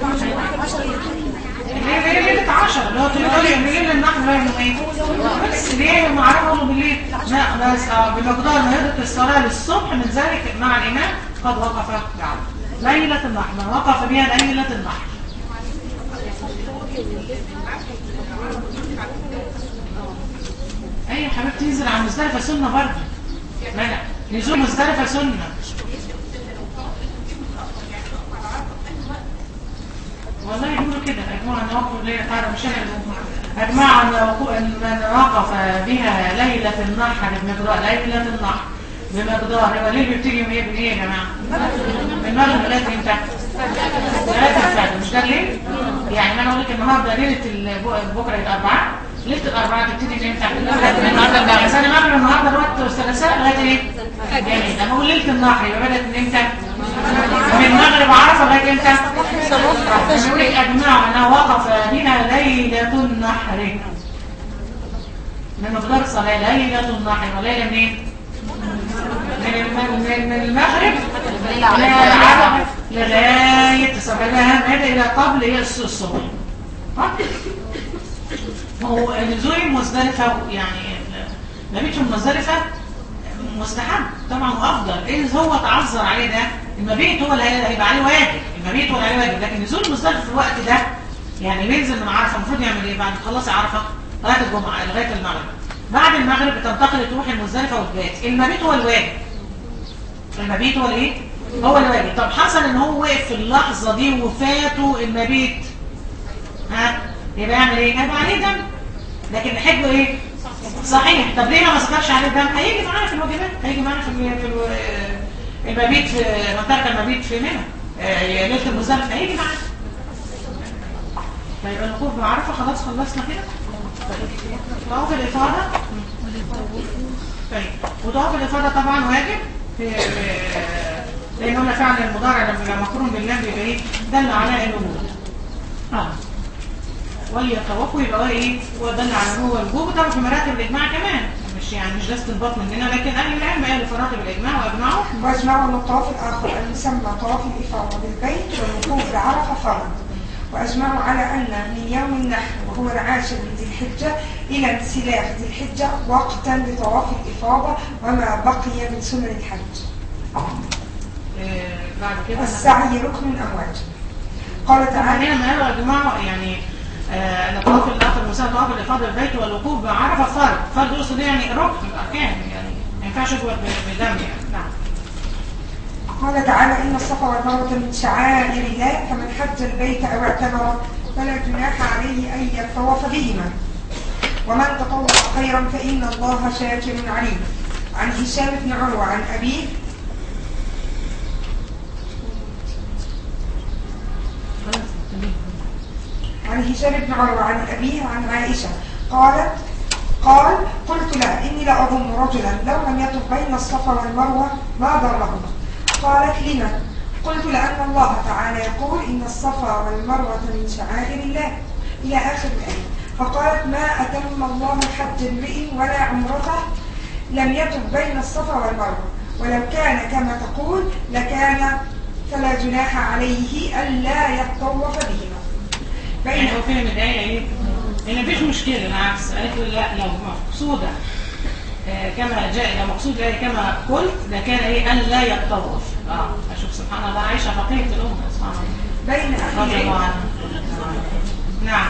اللي هي ليله 10 اللي هو تقول لي ليله النحر اللي هو يوم ايه؟ بس ليه معرفه بالليل لا بس آه، بمقدار ما يدرك الصلاة للصبح من ذلك مع الإمام قد وقف بعد ليلة النحر من وقف بها ليلة النحر أي حبيبتي تنزل على مزدلفة سنة برضه لا لا نزول مزدلفة سنة والله يقولوا كده أجمع أن وقف ليلة تعالى مش أنا اللي بقول. أجمع أن وقف- أن من وقف بها ليلة النحر بمقدار ليلة النحر بمقدار هو ليه بيبتدي من ايه بايه يا جماعة؟ من المغرب لغاية امتى؟ لغاية الفجر مش ده ليه؟ يعني ما انا اقول لك النهارده ليلة الب- بكرة الأربعاء ليلة الأربعاء تبتدي من امتى؟ من النهارده الأربعاء بس أنا المغرب النهارده الوقت والثلاثاء لغاية ايه؟ جميل لما اقول ليلة النحر يبقى بدأت من امتى؟ من المغرب عرفة لغاية امتى؟ يقول لك أجمع أنه وقف بها ليلة النحر من مقدار صلاة ليلة النحر وليلة منين؟ من الم- من من المغرب لغاية لغاية صباحها هذا إلى قبل هي الس- الصبح ها؟ هو نزول مزدلفة يعني مبيت مزدلفة مستحب طبعا وافضل اذا هو تعذر عليه ده المبيت هو اللي هيبقى عليه واجب المبيت هو اللي عليه واجب لكن نزول مزدلفه في الوقت ده يعني بينزل من عرفه المفروض يعمل ايه بعد ما تخلصي عرفه لغايه الجمعه لغايه المغرب بعد المغرب بتنتقل تروح المزدلفه وتبات المبيت هو الواجب المبيت هو الايه هو الواجب طب حصل ان هو وقف في اللحظه دي وفاته المبيت ها يبقى يعمل ايه هيبقى عليه دم لكن حجه ايه صحيح طب ليه ما ذكرش عليه الدم هيجي معانا في الواجبات هيجي معانا في ال- في ال- المبيت في منطقه المبيت في منى آه، ليله المزدلفه هيجي معانا طيب الوقوف بعرفه خلاص خلصنا كده طيب. طواف الافاضه طيب وطواف الافاضه طبعا واجب في في- لان قلنا فعل المضارع لما يبقى مقرون بالله بيبقى ايه دل على الوجود اه وليتوقوا يبقى هو ايه هو دل على ان هو الوجوب طبعا في مراتب الاجماع كمان مش يعني مش ده استنباط مننا لكن اهل العلم قالوا في مراتب الاجماع واجمعوا واجمعوا ان الطواف الاخر المسمى طواف الافاضه بالبيت والوقوف بعرفه فرض واجمعوا على ان من يوم النحر وهو العاشر من ذي الحجه الى انسلاخ ذي الحجه وقتا لطواف الافاضه وما بقي من سنن الحج آه بعد كده السعي ركن ام واجب قال تعالى هنا ما قالوا يا جماعه يعني آه، ان طواف الاخر مساء طواف الافاضه البيت والوقوف بعرفه فرض فرض يقصد يعني ركن من الاركان يعني ما ينفعش يقعد ب- بدم يعني نعم قال تعالى إن الصفا والمروة من شعائر الله فمن حج البيت أو اعتمر فلا جناح عليه أن يطوف بهما ومن تطوع خيرا فإن الله شاكر عليم عن هشام بن عروة عن أبيه خلاص تمام. عن هشام بن عروة عن أبيه عن عائشة قالت قال قلت لها إني لأظن رجلا لو لم يطف بين الصفا والمروة ما ضرهما قالت لما قلت لأن الله تعالى يقول إن الصفا والمروة من شعائر الله إلى آخر الآية فقالت ما أتم الله حج امرئ ولا عمرته لم يطف بين الصفا والمروة ولو كان كما تقول لكان فلا جناح عليه ألا يطوف بهما بين يعني هو فهم الآية إيه؟ إن مفيش مشكلة بالعكس قالت له لا لو مقصودة آه، كما جاء لو مقصود الآية كما قلت لكان إيه أن لا يتطوف اه أشوف سبحان الله عائشة فقيهة الأمة سبحان الله بين أهل رضي الله العلم عنها نعم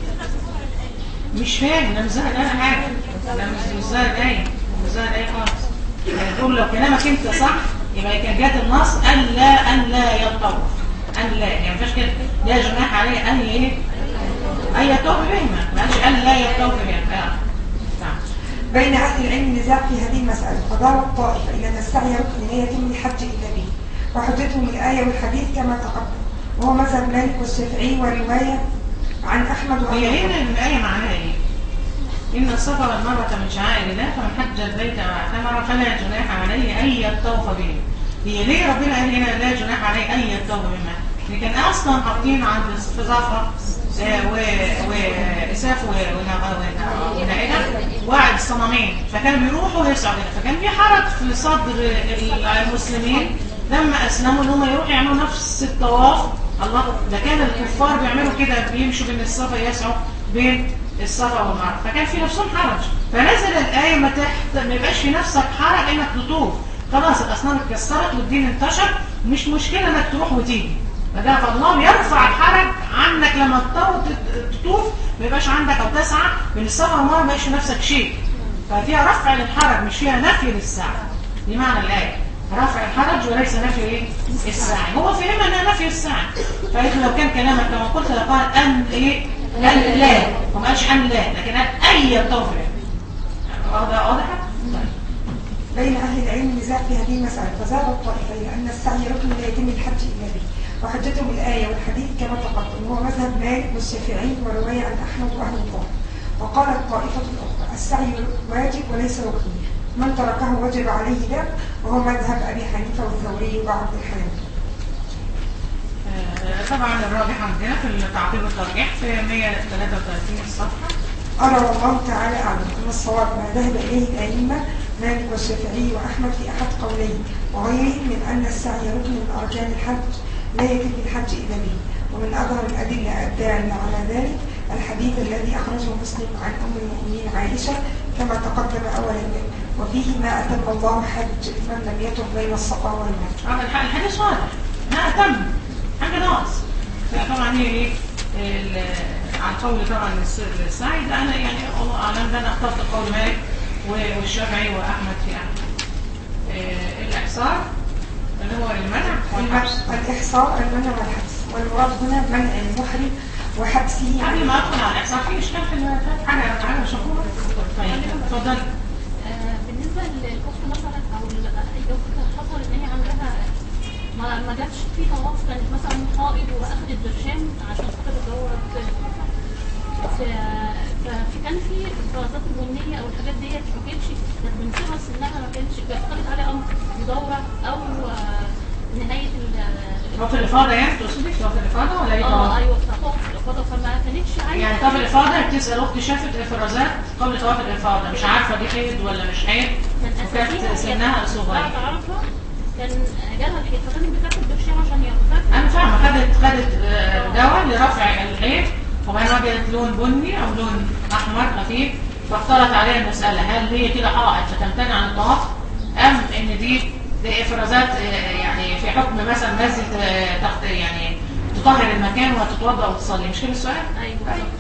مش فاهم ده مش زي الآية حاجة ده مش مش زي الآية مش زي الآية خالص يعني تقول لو كلامك أنت صح يبقى كان جات النص أن لا أن لا يتطوف أن لا يعني مفيش كده لا جناح عليه أن إيه أن يتوب بهما ما قالش أن لا يتوب بهما آه. نعم بين أهل العلم نزاع في هذه المسألة فدار الطائفة إلى أن السعي ركن لا يتم الحج إلا به وحجتهم الآية والحديث كما تقدم وهو مذهب مالك والشافعي ورواية عن أحمد هي وأبي هنا الآية معناها إيه؟ إن الصفا والمروة من شعائر الله فمن حج البيت واعتمر فلا جناح عليه أن يطوف به. هي ليه ربنا قال هنا لا جناح عليه أن يطوف بهما؟ لأن كان أصلا حاطين عند في ظفر وإساف ونائلة وعد الصنمين فكانوا بيروحوا يسعوا هنا فكان في حرج في صدر المسلمين لما أسلموا إن هم يروحوا يعملوا نفس الطواف الله ده كان الكفار بيعملوا كده بيمشوا بين الصفا يسعوا بين الصفا والمروه فكان في نفسهم حرج فنزل الآية ما تحت ما يبقاش في نفسك حرج إنك تطوف خلاص الأصنام اتكسرت والدين انتشر مش مشكلة إنك تروح وتيجي فده فالله يرفع الحرج عنك لما تطوف تطوف ما يبقاش عندك أو تسعى من الصفا والمروه ما يبقاش في نفسك شيء ففيها رفع للحرج مش فيها نفي للسعي دي معنى الآية رفع الحرج وليس نفي ايه السعي هو فهم انها نفي السعي فقالت لو كان كلامك كما قلت لقال ان ايه ان لا وما قالش ان لا لكن قال اي التوفيق واضحه واضحه طيب. بين أهل العلم نزاع في هذه المسألة فزاد الطائفة إلى أن السعي ركن لا يتم الحج إلا به وحجتهم الآية والحديث كما تقدم وهو مذهب مالك والشافعي ورواية عن أحمد وأهل القرى وقالت طائفة أخرى السعي واجب وليس ركن من تركه وجب عليه ذنب وهو مذهب أبي حنيفة والثوري وبعض الحنابلة آه، طبعا الراجح عندنا في التعقيب والترجيح في 133 الصفحه أرى والله تعالى أعلم أن الصواب ما ذهب إليه الأئمة مالك والشافعي وأحمد في أحد قولين وغيرهم من أن السعي ركن من أركان الحج لا يتم الحج إلا به ومن أظهر الأدلة الدالة على ذلك الحديث الذي أخرجه مسلم عن أم المؤمنين عائشة كما تقدم أولا وفيه ما أتم الله حج من لم يطف بين الصفا والمروة آه، الح- الحديث واضح ما أتم حاجة ناقص طبعا هي ايه ال- على قول طبعا الس- السعي ده انا يعني الله اعلم ده انا اخترت قول مالك و- والشافعي واحمد في احمد آه، الاحصار اللي هو المنع والحبس الإحصاء المنع والحبس والمراد هنا منع المحرم وحبسه عن قبل ما ادخل على الاحصار في اشكال في الفاتحه حاجه حاجه شهوره طيب اتفضل آه، بالنسبه للاخت مثلا او ال- اي اخت حصل ان هي عندها ما ما جاتش في طواف كانت مثلا حائض واخدت برشام عشان خاطر الدوره ت- ف- ففي كان في الفرازات البنيه او الحاجات ديت ما كانتش كانت بنسيبها سنها ما كانتش بيختلط عليها امر بدوره او آه، نهايه ال طواف الافاضه يعني تقصدي طواف الافاضه ولا ايه اه طواف؟ ايوه طواف الافاضه فما كانتش عايزه يعني طب الافاضه بتسال اختي شافت افرازات قبل طواف الافاضه مش عارفه دي حيض ولا مش حيض كان وكانت اساسيها سنها صغير بعد عرفه كان جالها الحيط فكانت بتاخد برشام عشان ياخدها انا فاهمه خدت خدت آه، دواء لرفع الحيض وبعدين وجدت لون بني او لون احمر خفيف فاختلط عليها المساله هل هي كده حائط فتمتنع عن الطواف ام ان دي دي افرازات آه، يعني في حكم مثلا نزل آه، تحت يعني تطهر المكان وتتوضا وتصلي مش كده السؤال؟ ايوه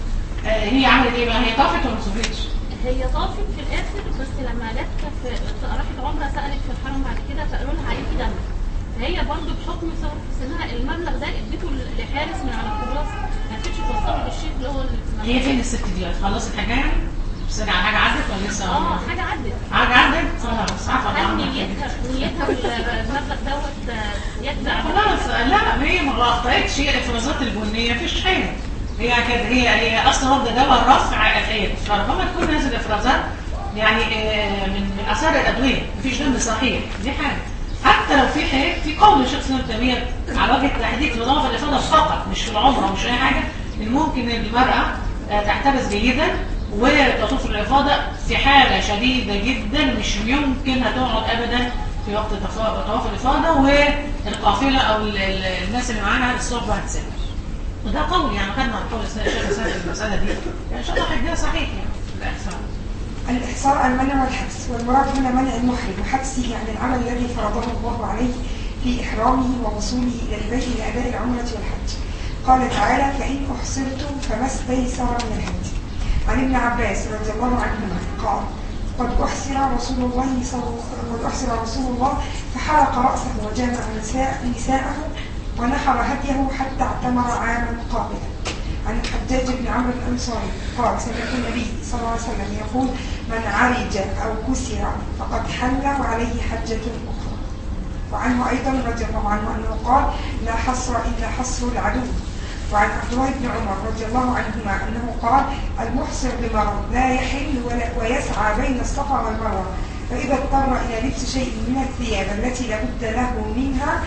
آه، هي عملت ايه بقى؟ هي طافت ولا ما صفتش؟ هي طافت في الاخر بس لما جت في راحت عمره سالت في الحرم بعد كده فقالوا لها عليكي دم فهي برضه بحكم صغر في سنها المبلغ ده اديته لحارس من على الكراس ما كانتش توصله للشيخ اللي هو اللي- هي فين الست دي؟ خلصت الحاجه يعني؟ بس على حاجه عدت ولا لسه؟ اه حاجه عدت حاجه عدت؟ خلاص عارفه هل طبعاً. نيتها نيتها المبلغ دوت لا يتبع خلاص لا هي ما اخطأتش هي الافرازات البنيه مفيش حاجه هي كده هي هي اصلا واخده دواء رفع الحيض فربما تكون هذه الافرازات يعني آه، من من اثار الادويه مفيش دم صحيح دي حاجه حتى لو في حيض في قول الشيخ سليم تيميه على وجه التحديد في نظام الافاضه فقط مش في العمره مش اي حاجه ان ممكن المراه آه، تحترز جيدا وتطوف الافاضه في حاله شديده جدا مش يمكن هتقعد ابدا في وقت تفا- طواف الافاضه والقافله او ال- ال- الناس اللي معانا الصحبه هتسافر وده قول يعني خدنا قول الشيخ الاسلام في المساله دي يعني ان شاء الله حاجه صحيح يعني بالاحسان الإحصاء المنع والحبس والمراد هنا منع المحرم وحبسه عن العمل الذي فرضه الله عليه في إحرامه ووصوله إلى البيت لأداء العمرة والحج قال تعالى فإن أحصرتم فما استيسر من الهدي عن ابن عباس رضي الله عنهما قال قد أحصر رسول الله صلى قد أحصر رسول الله فحلق رأسه وجامع نساء نساءه ونحر هديه حتى اعتمر عاما قابلا عن الحجاج بن عمرو الأنصاري قال سمعت النبي صلى الله عليه وسلم يقول من عرج أو كسر فقد حل وعليه حجة أخرى وعنه أيضا رضي الله عنه أنه قال لا حصر إلا حصر العدو وعن عبد الله بن عمر رضي الله عنهما أنه قال المحصر بمرض لا يحل ولا ويسعى بين الصفا والمروة فإذا اضطر إلى لبس شيء من الثياب التي لابد له منها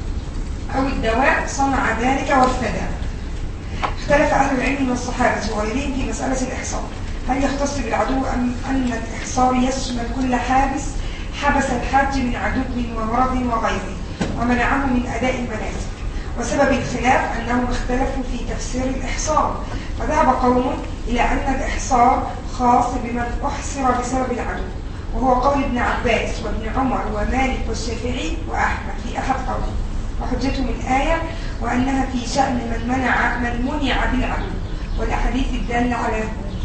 أو الدواء صنع ذلك وافتدى اختلف أهل العلم من الصحابة وغيرهم في مسألة الإحصار هل يختص بالعدو أم أن الإحصار يشمل كل حابس حبس الحاج من عدو ومرض وغيره ومنعه من أداء المناسك وسبب الخلاف أنهم اختلفوا في تفسير الإحصار فذهب قوم إلى أن الإحصار خاص بمن أحصر بسبب العدو وهو قول ابن عباس وابن عمر ومالك والشافعي وأحمد في أحد قوله وحجتهم الآية وأنها في شأن من منع من منع بالعدو والأحاديث الدالة على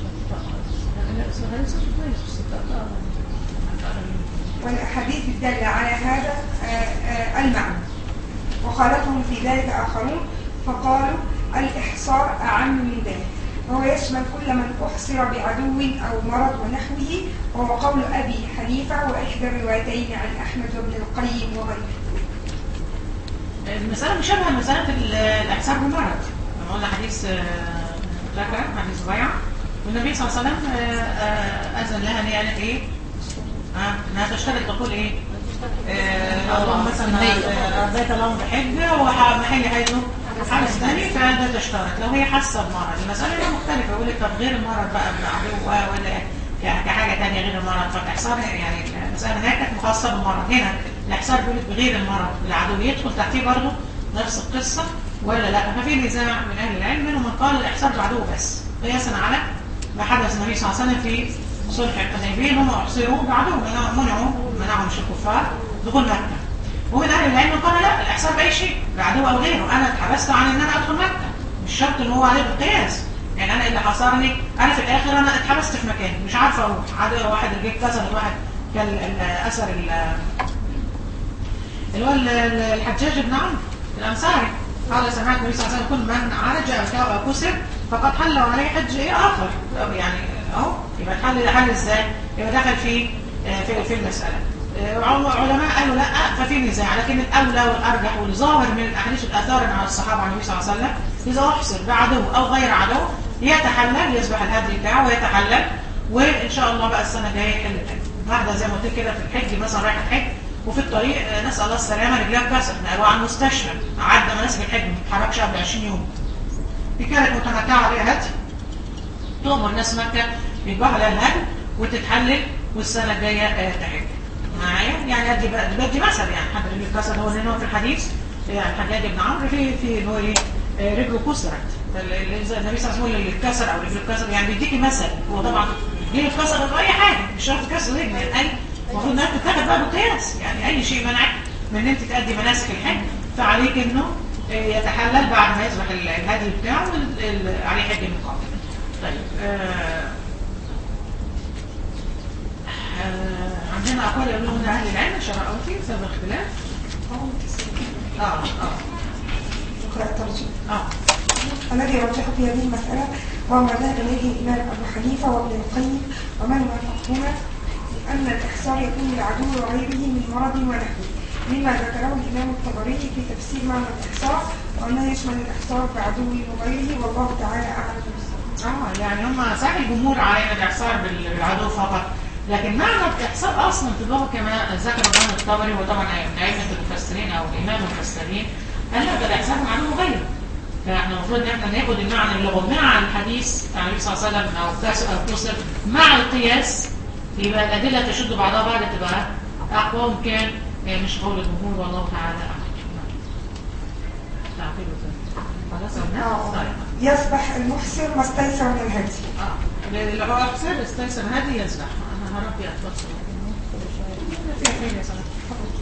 والأحاديث الدالة على هذا آه، آه، المعنى وخالفهم في ذلك آخرون فقالوا الإحصار أعم من ذلك وهو يشمل كل من أحصر بعدو أو مرض ونحوه وهو قول أبي حنيفة وإحدى الروايتين عن أحمد وابن القيم وغيره المسألة مشابهة لمسألة ال- الإحسان بالمرض لما قلنا حديث آه، فاكرة حديث بيع والنبي صلى الله عليه وسلم آه، آه، أذن لها إن هي قالت إيه؟ آه، إنها تشترط تقول إيه؟ آه، اللهم مثلا آه، بيت اللهم بحج ومحل حيث حارس ثاني فده تشترط لو هي حاسة بمرض المسألة هنا مختلفة يقول لك طب غير المرض بقى بعدو ولا يعني كحاجة تانية غير المرض فالإحصار يعني المسألة هناك كانت خاصة بالمرض هنا الإحصار بيقول لك بغير المرض العدو يدخل تحتيه برضه نفس القصة ولا لا ففي نزاع من أهل العلم منهم من قال الإحصار بعدو بس قياسا على ما حدث النبي صلى الله عليه وسلم في صلح الحديبية هم أحصروا بعدو منعوا منعوا مش الكفار دخول مكة ومن أهل العلم قال لا الإحصار بأي شيء بعدو أو غيره أنا اتحبست عن إن أنا أدخل مكة مش شرط إن هو عليه بالقياس يعني أنا اللي حصرني أنا في الآخر أنا اتحبست في مكان مش عارفة أروح عدو واحد رجليه كسرت واحد كان ال- ال- أثر ال- اللي هو ال- ال- الحجاج بن عمرو الأنصاري قال سمعت النبي صلى الله عليه وسلم كل من عرج أو كا- أو كسر فقد حل عليه حج إيه آخر أو يعني أهو يبقى الحل ده حل إزاي؟ يبقى دخل في آه، في في المسألة آه، عم- علماء قالوا لا ففي نزاع لكن الأولى والأرجح والظاهر من الأحاديث الآثار على الصحابة عن النبي صلى الله عليه وسلم إذا أحصر بعدو أو غير عدو يتحلل يذبح الهدي بتاعه ويتحلل وإن شاء الله بقى السنة الجاية يحل تاني واحدة زي ما قلت كده في الحج مثلا رايحة تحج وفي الطريق آه، نسأل الله السلامة رجلها اتكسرت نقلوها على المستشفى عدى مناسك الحج ما تتحركش قبل 20 يوم دي كانت متمتعه بها هدي تؤمر الناس مكه يذبحوا لها الهدي وتتحلل والسنه الجايه آه، تحج معايا يعني ادي بقى بدي مثل يعني حد اللي مثل هو ان هو في الحديث يعني الحجاج بن عمرو في في ان هو ايه آه، رجله كسرت ال- ال- زي النبي صلى الله عليه وسلم اللي اتكسر او رجله اتكسر يعني بيديكي مثل هو طبعا رجله اتكسرت في اي حاجه مش شرط كسر رجل يعني اي المفروض انها تتاخد بقى بقياس يعني اي شيء منعك من ان انت تأدي مناسك الحج فعليك انه آه، يتحلل بعد ما يذبح ال- الهدي بتاعه وال- ال- عليه حج مقابل طيب آه آه، عندنا اقوال يقولون ان اهل العلم شرعوتي بسبب الاختلاف اه اه اقرأ الترجمة اه الذي يرجح في هذه المسألة وهو ما ذهب إليه الإمام أبو حنيفة وابن القيم ومن وافقهما أن الإحصار يكون لعدو وغيره من مرض ونحوه مما ذكره الإمام الطبري في تفسير معنى الإحصار وأنه يشمل الإحصار بعدو وغيره والله تعالى أعلم بالصواب. اه يعني هم صحيح الجمهور علينا الاحصار بال- بالعدو فقط لكن معنى الاحصار اصلا في اللغه كما ذكر الامام الطبري وطبعا من ائمه المفسرين او الامام المفسرين قال لا ده الاحصار مع عدو غيره فاحنا المفروض ان احنا ناخد المعنى اللغوي مع الحديث عن النبي صلى الله عليه وسلم او كسر او كسر مع القياس يبقى الادله تشد بعضها بعض تبقى اقوى وكان مش قول الجمهور والله تعالى اعلم تعقيبه ده. خلاص قلنا؟ آه. طيب يسبح المحسن ما استيسر من الهدي اه اللي هو احسن استيسر هذه يسبح انا هربي اتبصر فيها فين يا صلاح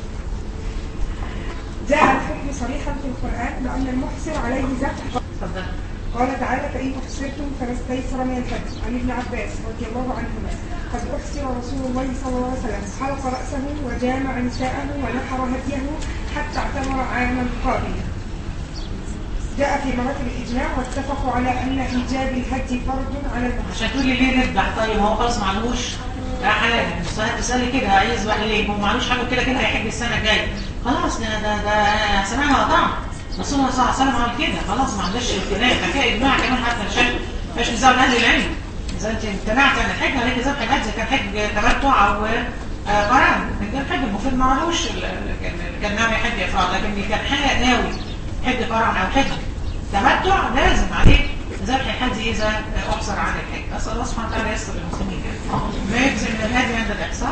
جاء الحكم صريحا في القرآن بأن المحسن عليه ذبح اتفضل قال تعالى فإن أحصرتم فما استيسر من الهدي عن ابن عباس رضي الله عنهما قد أحصر رسول الله صلى الله عليه وسلم حلق رأسه وجامع نساءه ونحر هديه حتى اعتمر عاما قابلا جاء في مراتب الإجماع واتفقوا على أن إيجاب الهدي فرض على المحسن عشان تقولي ليه نذبح طيب هو خلاص معلوش لا حلال تسألي كده عايز بقى ليه هو معلوش حاجه كده كده هيحج السنه الجايه خلاص ده ده ده سمعنا وطعنا رسول الله صلى الله عليه وسلم عمل كده خلاص ما عندهاش اختلاف ده فيها اجماع كمان حتى عشان مش نزاع من اهل العلم اذا انت امتنعت عن الحج عليك ذبح الهدي كان حج تمتع او آه، قران كان حج المفروض ما معلوش ال- ال- كان كان ناوي حج افراد لكن اللي كان حاجه ناوي حج قران او حج تمتع لازم عليك ذبح الحج اذا احصر عن الحج اسال الله سبحانه وتعالى ييسر للمسلمين يعني ما يجزي من الهدي عند الاحصار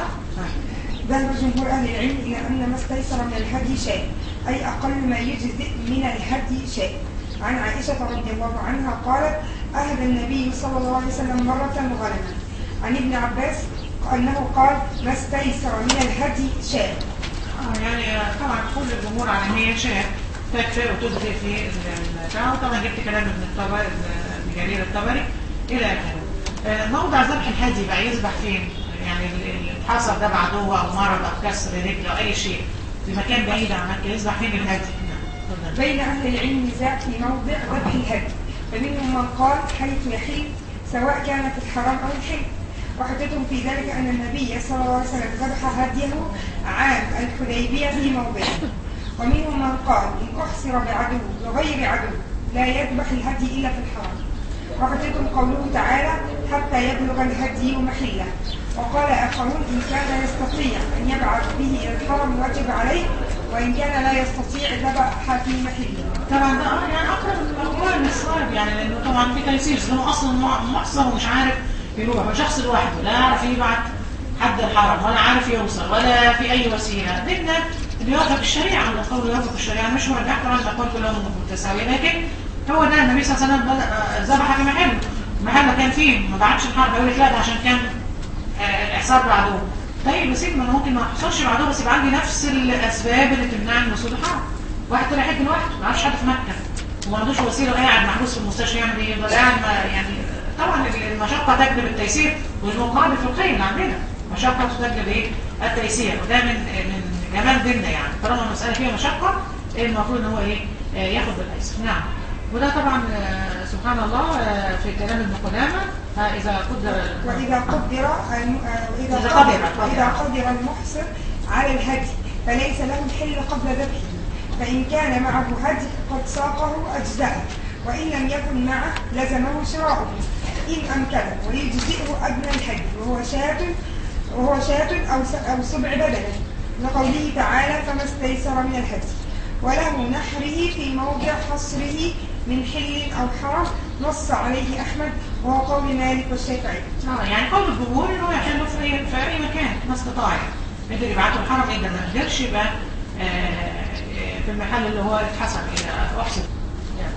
ذهب جمهور أهل العلم إلى أن ما استيسر من الهدي شيء أي أقل ما يجزئ من الهدي شيء عن عائشة رضي الله عنها قالت أهدى النبي صلى الله عليه وسلم مرة غنما عن ابن عباس أنه قال ما استيسر من الهدي شيء آه، يعني آه، طبعا كل الجمهور على ان هي شاء تكفي وتجزي في البتاع وطبعا جبت كلام ابن الطبري ابن جرير الطبري الى اخره آه، موضع ذبح الهدي بقى يذبح فين؟ يعني ال- ال- الحصر ده بعدوه او مرض او كسر رجل او اي شيء في مكان بعيد عن مكه يذبح فين الهدي؟ نعم، اتفضل. بين أهل العلم نزاع في موضع ذبح الهدي فمنهم من قال حيث يحل سواء كان في الحرم أو الحل وحجتهم في ذلك أن النبي صلى الله عليه وسلم ذبح هديه عام الحديبية في موضعه ومنهم من قال إن أحصر بعدو وغير عدو لا يذبح الهدي إلا في الحرم وحجتهم قوله تعالى حتى يبلغ الهدي محله وقال آخرون إن كان يستطيع أن يبعث به إلى الحرم وجب عليه وإن كان لا يستطيع ذبح في محله طبعا ده آه، يعني اقرب الاقوال للصواب يعني لانه طبعا في تيسير لانه اصلا مع- محصر ومش عارف يروح هو شخص لوحده لا عارف يبعت حد الحرم ولا عارف يوصل ولا في اي وسيله ديننا بيوافق الشريعه القول يوافق الشريعه مش مرجع طبعا الاقوال كلهم متساويه لكن هو ده النبي صلى الله عليه وسلم بدأ- آه، ذبح في محله محله كان فيه ما بعتش الحرب يقول لك لا ده عشان كان آه، الاحصار بعدوه طيب يا سيدي ما انا ممكن ما احصلش بعدوه بس يبقى عندي نفس الاسباب اللي تمنعني من وصول الحرب واحد طلع يحج لوحده ما يعرفش حد في مكه وما عندوش وسيله قاعد محبوس في المستشفى يعمل ايه يفضل قاعد ما يعني طبعا المشقه تجلب التيسير والمقابل في القيم اللي عندنا مشقه تجلب ايه التيسير وده من من جمال ديننا يعني طالما المساله فيها مشقه المفروض ان هو ايه آه، ياخد بالايسر نعم وده طبعا آه، سبحان الله آه، في كلام ابن قدامه آه، اذا قدر وإذا قدر الم- آه، وإذا إذا قدر قدر- وإذا قدر. قدر المحصر على الهدي فليس له الحل قبل ذبحه فإن كان معه هدي قد ساقه أجزاءه وإن لم يكن معه لزمه شراؤه إن أمكنه ويجزئه أدنى الهدي وهو شاة وهو شاة أو س- أو سبع بدنه لقوله تعالى فما استيسر من الهدي وله نحره في موضع حصره من حل أو حرم نص عليه أحمد وهو قول مالك والشافعي اه يعني قول الجمهور ان هو يحله في اي في اي مكان ما استطاع يعني قدر يبعته الحرم اذا ما قدرش يبقى آه، آه، في المحل اللي هو اتحسب الى احسن يعني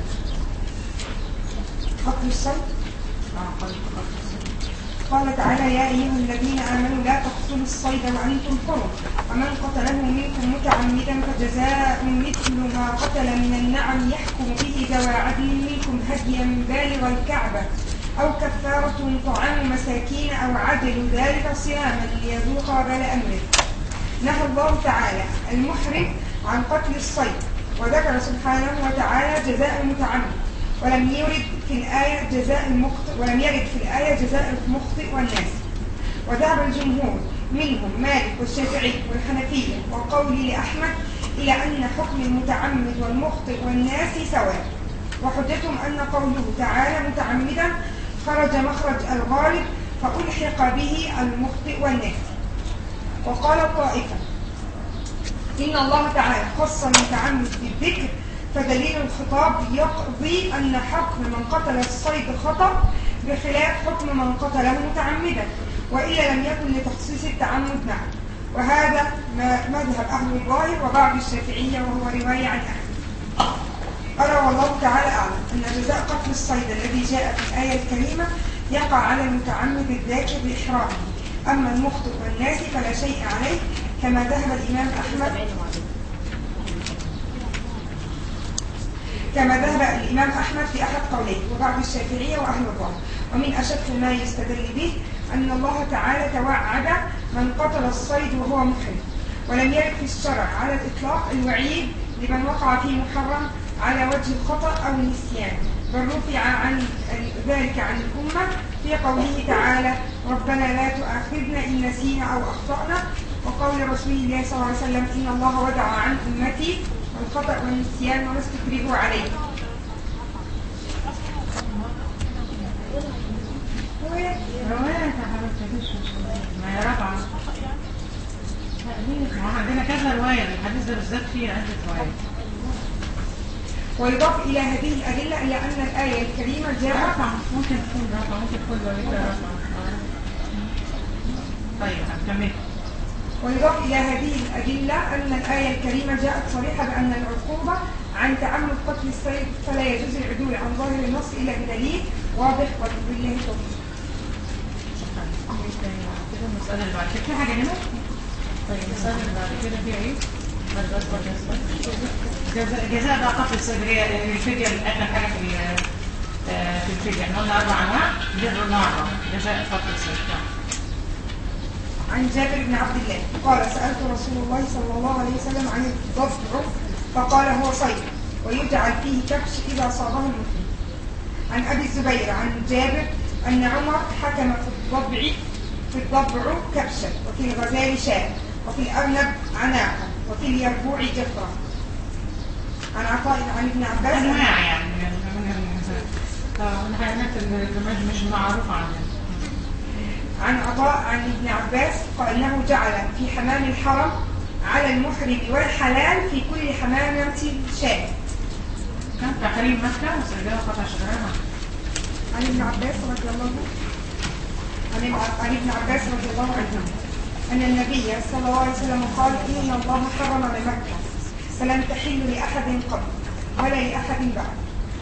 قتل الصيد اه قول قال تعالى يا أيها الذين آمنوا لا تقتلوا الصيد وأنتم حرم ومن قتله منكم متعمدا فجزاء مثل ما قتل من النعم يحكم به ذوى عدل منكم هديا بالغ الكعبة أو كفارة طعام مساكين أو عدل ذلك صياما ليذوق وبال أمره نهى الله تعالى المحرم عن قتل الصيد وذكر سبحانه وتعالى جزاء المتعمد ولم يرد في الآية جزاء المخطئ ولم يرد في الآية جزاء المخطئ والناس وذهب الجمهور منهم مالك والشافعي والحنفية وقولي لأحمد إلى أن حكم المتعمد والمخطئ والناس سواء وحجتهم أن قوله تعالى متعمدا خرج مخرج الغالب فألحق به المخطئ والناس وقال الطائفة إن الله تعالى خص المتعمد بالذكر فدليل الخطاب يقضي أن حكم من قتل الصيد خطأ بخلاف حكم من قتله متعمدا وإلا لم يكن لتخصيص التعمد معه وهذا ما- مذهب أهل الظاهر وبعض الشافعية وهو رواية عن أحمد أرى والله تعالى أعلم أن جزاء قتل الصيد الذي جاء في الآية الكريمة يقع على المتعمد الذاكر بإحرامه أما المخطئ والناس فلا شيء عليه كما ذهب الإمام أحمد كما ذهب الإمام أحمد في أحد قوليه وبعض الشافعية وأهل الظاهر ومن أشد ما يستدل به أن الله تعالى توعد من قتل الصيد وهو محرم ولم يرد في الشرع على الإطلاق الوعيد لمن وقع في محرم على وجه الخطأ أو النسيان بل رفع عن ذلك عن الأمة في قوله تعالى ربنا لا تؤاخذنا إن نسينا أو أخطأنا وقول رسول الله صلى الله عليه وسلم إن الله ودع عن أمتي الخطأ والنسيان وما استكرهوا عليه رواية يا حبيبتي مفيش مشكلة. ما هي رابعة ما هو عندنا كذا رواية الحديث ده بالذات فيه عدة روايات ويضاف إلى هذه الأدلة إلى أن الآية الكريمة جاءت رابعة ممكن تكون رابعة ممكن تكون رواية رابعة طيب هنكمل ويضاف إلى هذه الأدلة أن الآية الكريمة جاءت صريحة بأن العقوبة عن تعمد قتل الصيد فلا يجوز العدول عن ظاهر النص إلا بدليل واضح وبالله التوفيق. كده المسألة اللي بعد كده في حاجة هنا؟ طيب المسألة اللي بعد كده فيها ايه؟ جزاء جزاء بقى قتل الصيد هي الفدية آخر حاجة في ال- آه، في الفدية احنا قلنا أربع أنواع دي النار جزاء قتل الصيد نعم. عن جابر بن عبد الله قال سألت رسول الله صلى الله عليه وسلم عن الضفدع فقال هو صيد ويجعل فيه كبش إذا صابه المسلم عن أبي الزبير عن جابر أن عمر حكم في الضبع في الضبع كبشا وفي الغزال شاة وفي الأرنب عناقة وفي اليربوع جفرة عن عطاء عن ابن عباس أنواع يعني من من الجزاء طبعا الحيوانات الجماج مش معروفة عندنا عن عطاء عن ابن عباس قال انه جعل في حمام الحرم على المحرم والحلال في كل حمامة شاة كان تحريم مكة وسجلها قطع شجرها عن ابن عباس رضي الله عن ابن- عن ابن عباس رضي الله عنه أن النبي صلى الله عليه وسلم قال إن الله حرم بمكة فلم تحل لأحد قبل ولا لأحد بعد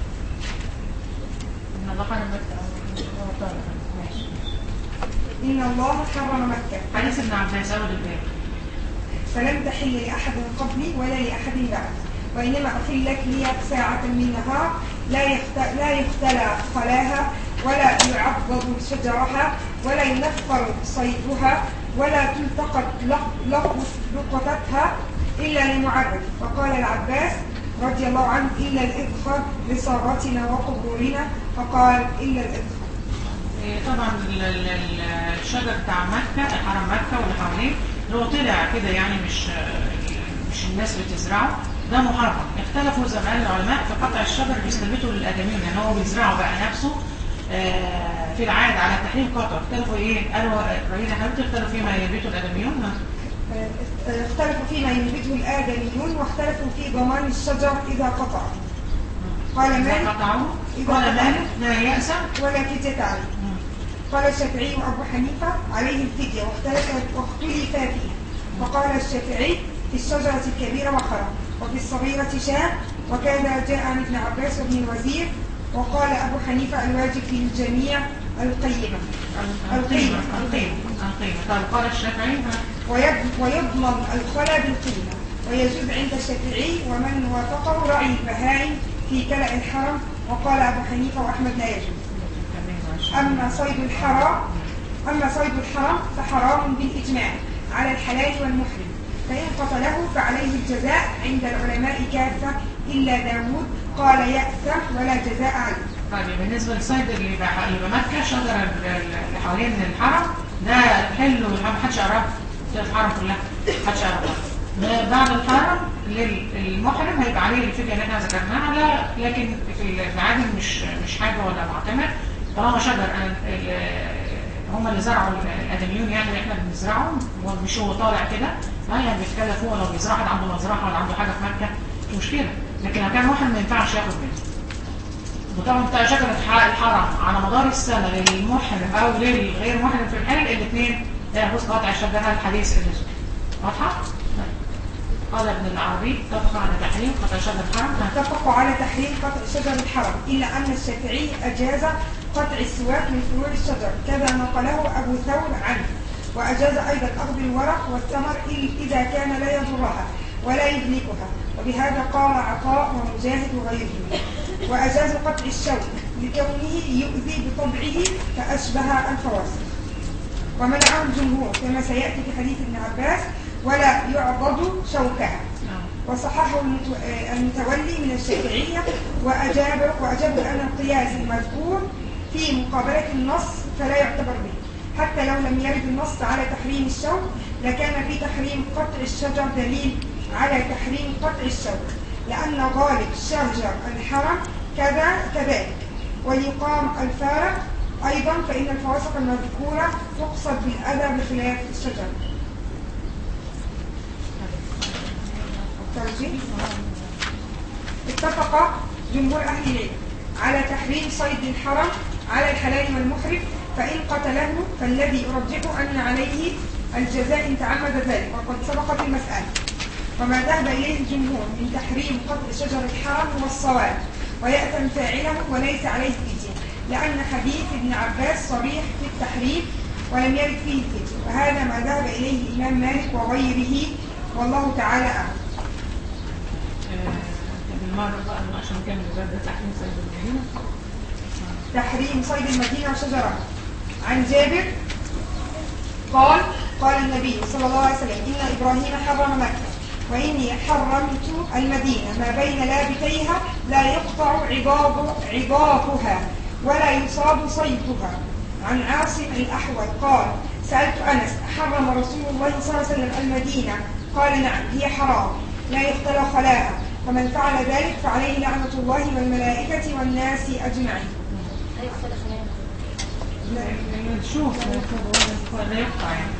إن الله حرم مكة أو طارق ماشي إن الله حرم مكة حديث ابن عباس أول الباب فلم تحل لأحد قبلي ولا لأحد بعد وإنما أحلت لي ساعة من نهار لا يخت... لا يختلى خلاها ولا يعضد شجرها ولا ينفر صيدها ولا تلتقط لق- لق- لقطتها إلا لمعرف وقال العباس رضي الله عنه إلا الإذخر لصارتنا وقبورنا فقال إلا الإذخر إيه، طبعا ال- ال- ال- الشجر بتاع مكة حرم مكة واللي حواليه اللي هو طلع كده يعني مش مش الناس بتزرعه ده محرم اختلفوا زمان العلماء في قطع الشجر بيستنبتوا للادميين يعني هو بيزرعه بقى نفسه آه، في العادة على تحريم قطع اختلفوا ايه قالوا رأينا حبيبتي اختلفوا فيما ينبتوا الادميون ها؟ اختلفوا فيما ينبته الآدميون واختلفوا في ضمان الشجر إذا قطع قال إذا مالك قطعوه إذا قال قطعوه. مالك لا يأسم ولا فدية عليه قال الشافعي وأبو حنيفة عليه الفدية واختلف واختلف فيها وقال الشافعي في الشجرة الكبيرة وحرام وفي الصغيرة شاء وكذا جاء عن ابن عباس وابن الوزير وقال أبو حنيفة الواجب في الجميع القيمة القيمة القيمة القيمة طيب قال الشافعي ها. ويب- ويضمن الخلا بالقيمة ويجوز عند الشافعي ومن وافقه رعي البهائم في كلأ الحرم وقال أبو حنيفة وأحمد لا يجوز أما صيد الحرام أما صيد الحرام فحرام بالإجماع على الحلال والمحرم فإن قتله فعليه الجزاء عند العلماء كافة إلا داود قال يأثم ولا جزاء عليه طيب بالنسبة للصيد اللي بح- اللي بمكة شجر ال- ال- اللي حوالين الحرم ده حلو محدش يقرب في الحرم كلها محدش يقرب ده بعد الحرم للمحرم هيبقى عليه الفكرة اللي احنا ذكرناها لا لكن في العادي مش مش حاجة ولا معتمد طالما شجر أنا- ال- هم اللي زرعوا الادميون يعني اللي احنا بنزرعه مش هو طالع كده ما يعني بيتكلف هو لو بيزرع حد عنده مزرعه ولا عنده حاجه في مكه مش مشكله لكن لو كان واحد ما ينفعش ياخد منه وطبعا بتاع شجرة ح- الحرم على مدار السنة للمحرم أو للغير محرم في الحل الاثنين يجوز قطع الشجرة الحديث اللي اسمه واضحة؟ طيب. قال ابن العربي اتفق على تحريم قطع شجر الحرم ها. اتفقوا على تحريم قطع شجر الحرم إلا أن الشافعي أجاز قطع السواك من فروع الشجر كذا نقله أبو ثور عنه وأجاز أيضا أخذ الورق والثمر إل- إذا كان لا يضرها ولا يهلكها وبهذا قال عطاء ومجاهد وغيرهم وأجاز قطع الشوك لكونه يؤذي بطبعه فأشبه الفواصل ومنعه الجمهور كما سيأتي في حديث ابن عباس ولا يعضد شوكها آه. وصححه المتو- آه، المتولي من الشافعية وأجاب وأجاب أن القياس المذكور في مقابلة النص فلا يعتبر به حتى لو لم يرد النص على تحريم الشوك لكان في تحريم قطع الشجر دليل على تحريم قطع الشوك لأن غالب شجر الحرم كذا كذلك ويقام الفارق أيضا فإن الفواسق المذكورة تقصد بالأذى بخلاف الشجر الترجيح اتفق جمهور أهل العلم على تحريم صيد الحرم على الحلال والمحرم فإن قتله فالذي يرجح أن عليه الجزاء إن تعمد ذلك وقد سبقت المسألة وما ذهب إليه الجمهور من تحريم قطع شجر الحرم هو الصواب ويأتم فاعله وليس عليه فدية لأن حديث ابن عباس صريح في التحريم ولم يرد فيه الفدية وهذا ما ذهب إليه الإمام مالك وغيره والله تعالى أعلم بالمرة بقى عشان نكمل الباب ده تحريم صيد المدينة تحريم صيد المدينة وشجرها عن جابر قال قال النبي صلى الله عليه وسلم إن إبراهيم حرم مكة وإني حرمت المدينة ما بين لابتيها لا يقطع عضاب عضابها ولا يصاب صيدها عن عاصم الأحول قال سألت أنس حرم رسول الله صلى الله عليه وسلم المدينة قال نعم هي حرام لا يختلى خلاها ومن فعل ذلك فعليه لعنة الله والملائكة والناس أجمعين لا يختلف خلالنا شوف لا يقطع يعني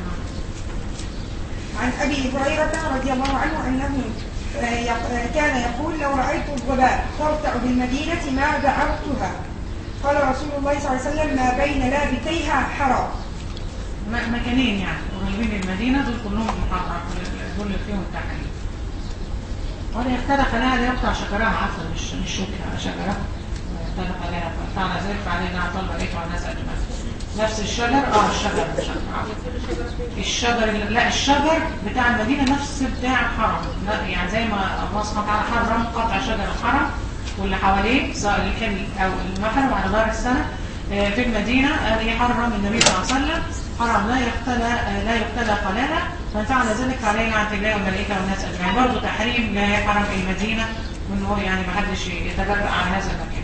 عن أبي هريرة رضي الله عنه أنه آه، يق- آه، كان يقول لو رأيت الضباب ترتع بالمدينة ما دعوتها قال رسول الله صلى الله عليه وسلم ما بين لابتيها حرام م- مكانين يعني قريبين من المدينة دول كلهم محرم دول اللي فيهم التحريم ولا يختلف عليها لا يقطع شجرها عفوا مش مش شوكها شجرة يختلف عليها فعلى ذلك فعلينا عطى الملائكة والناس أجمعين نفس الشجر اه الشجر الشجر عفوا الشجر اللي- لا الشجر بتاع المدينة نفس بتاع الحرم لا يعني زي ما الله سبحانه وتعالى حرم قطع شجر الحرم واللي حواليه سواء الحل او المحرم على مدار السنة آه، في المدينة آه، يحرم النبي صلى الله عليه وسلم حرم لا يقتلى آه، لا يقتلى قلالا من فعل ذلك فعليه لعنة الله والملائكة والناس أجمعين برضه تحريم لا يحرم المدينة وإن هو يعني ما حدش يتجرأ على هذا المكان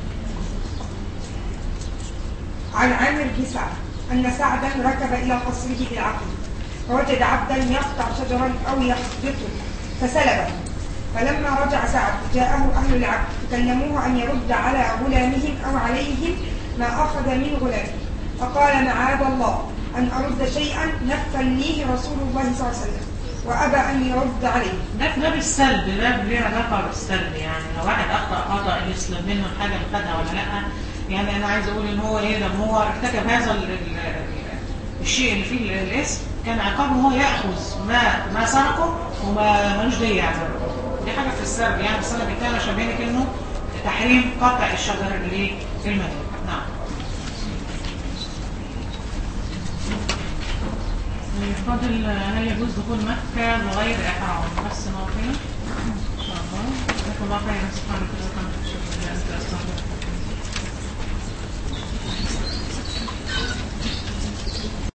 عن عامر بن سعد أن سعدا ركب إلى قصره بالعقل فوجد عبدا يقطع شجرا أو يخبطه فسلبه فلما رجع سعد جاءه أهل العبد فكلموه أن يرد على غلامهم أو عليهم ما أخذ من غلامه فقال معاذ الله أن أرد شيئا نفنيه رسول الله صلى الله عليه وسلم وأبى أن يرد عليه ده في باب السلب باب ليه علاقه بالسلب يعني لو واحد اخطا خطا يسلب منه الحاجه اللي خدها ولا لا يعني انا عايز اقول ان هو ايه لما هو ارتكب هذا ال- ال- الشيء اللي فيه ال- الاسم كان عقابه هو ياخذ ما ما سرقه وما ملوش ديه يعني دي حاجه في السلب يعني بس انا بتكلم عشان بينك انه تحريم قطع الشجر اللي في المدينه نعم فاضل هل يجوز دخول مكة بغير إحرام بس موقعنا إن شاء الله جزاكم الله خيرا سبحانك اللهم وبحمدك أشهد أن لا إله إلا أنت أستغفرك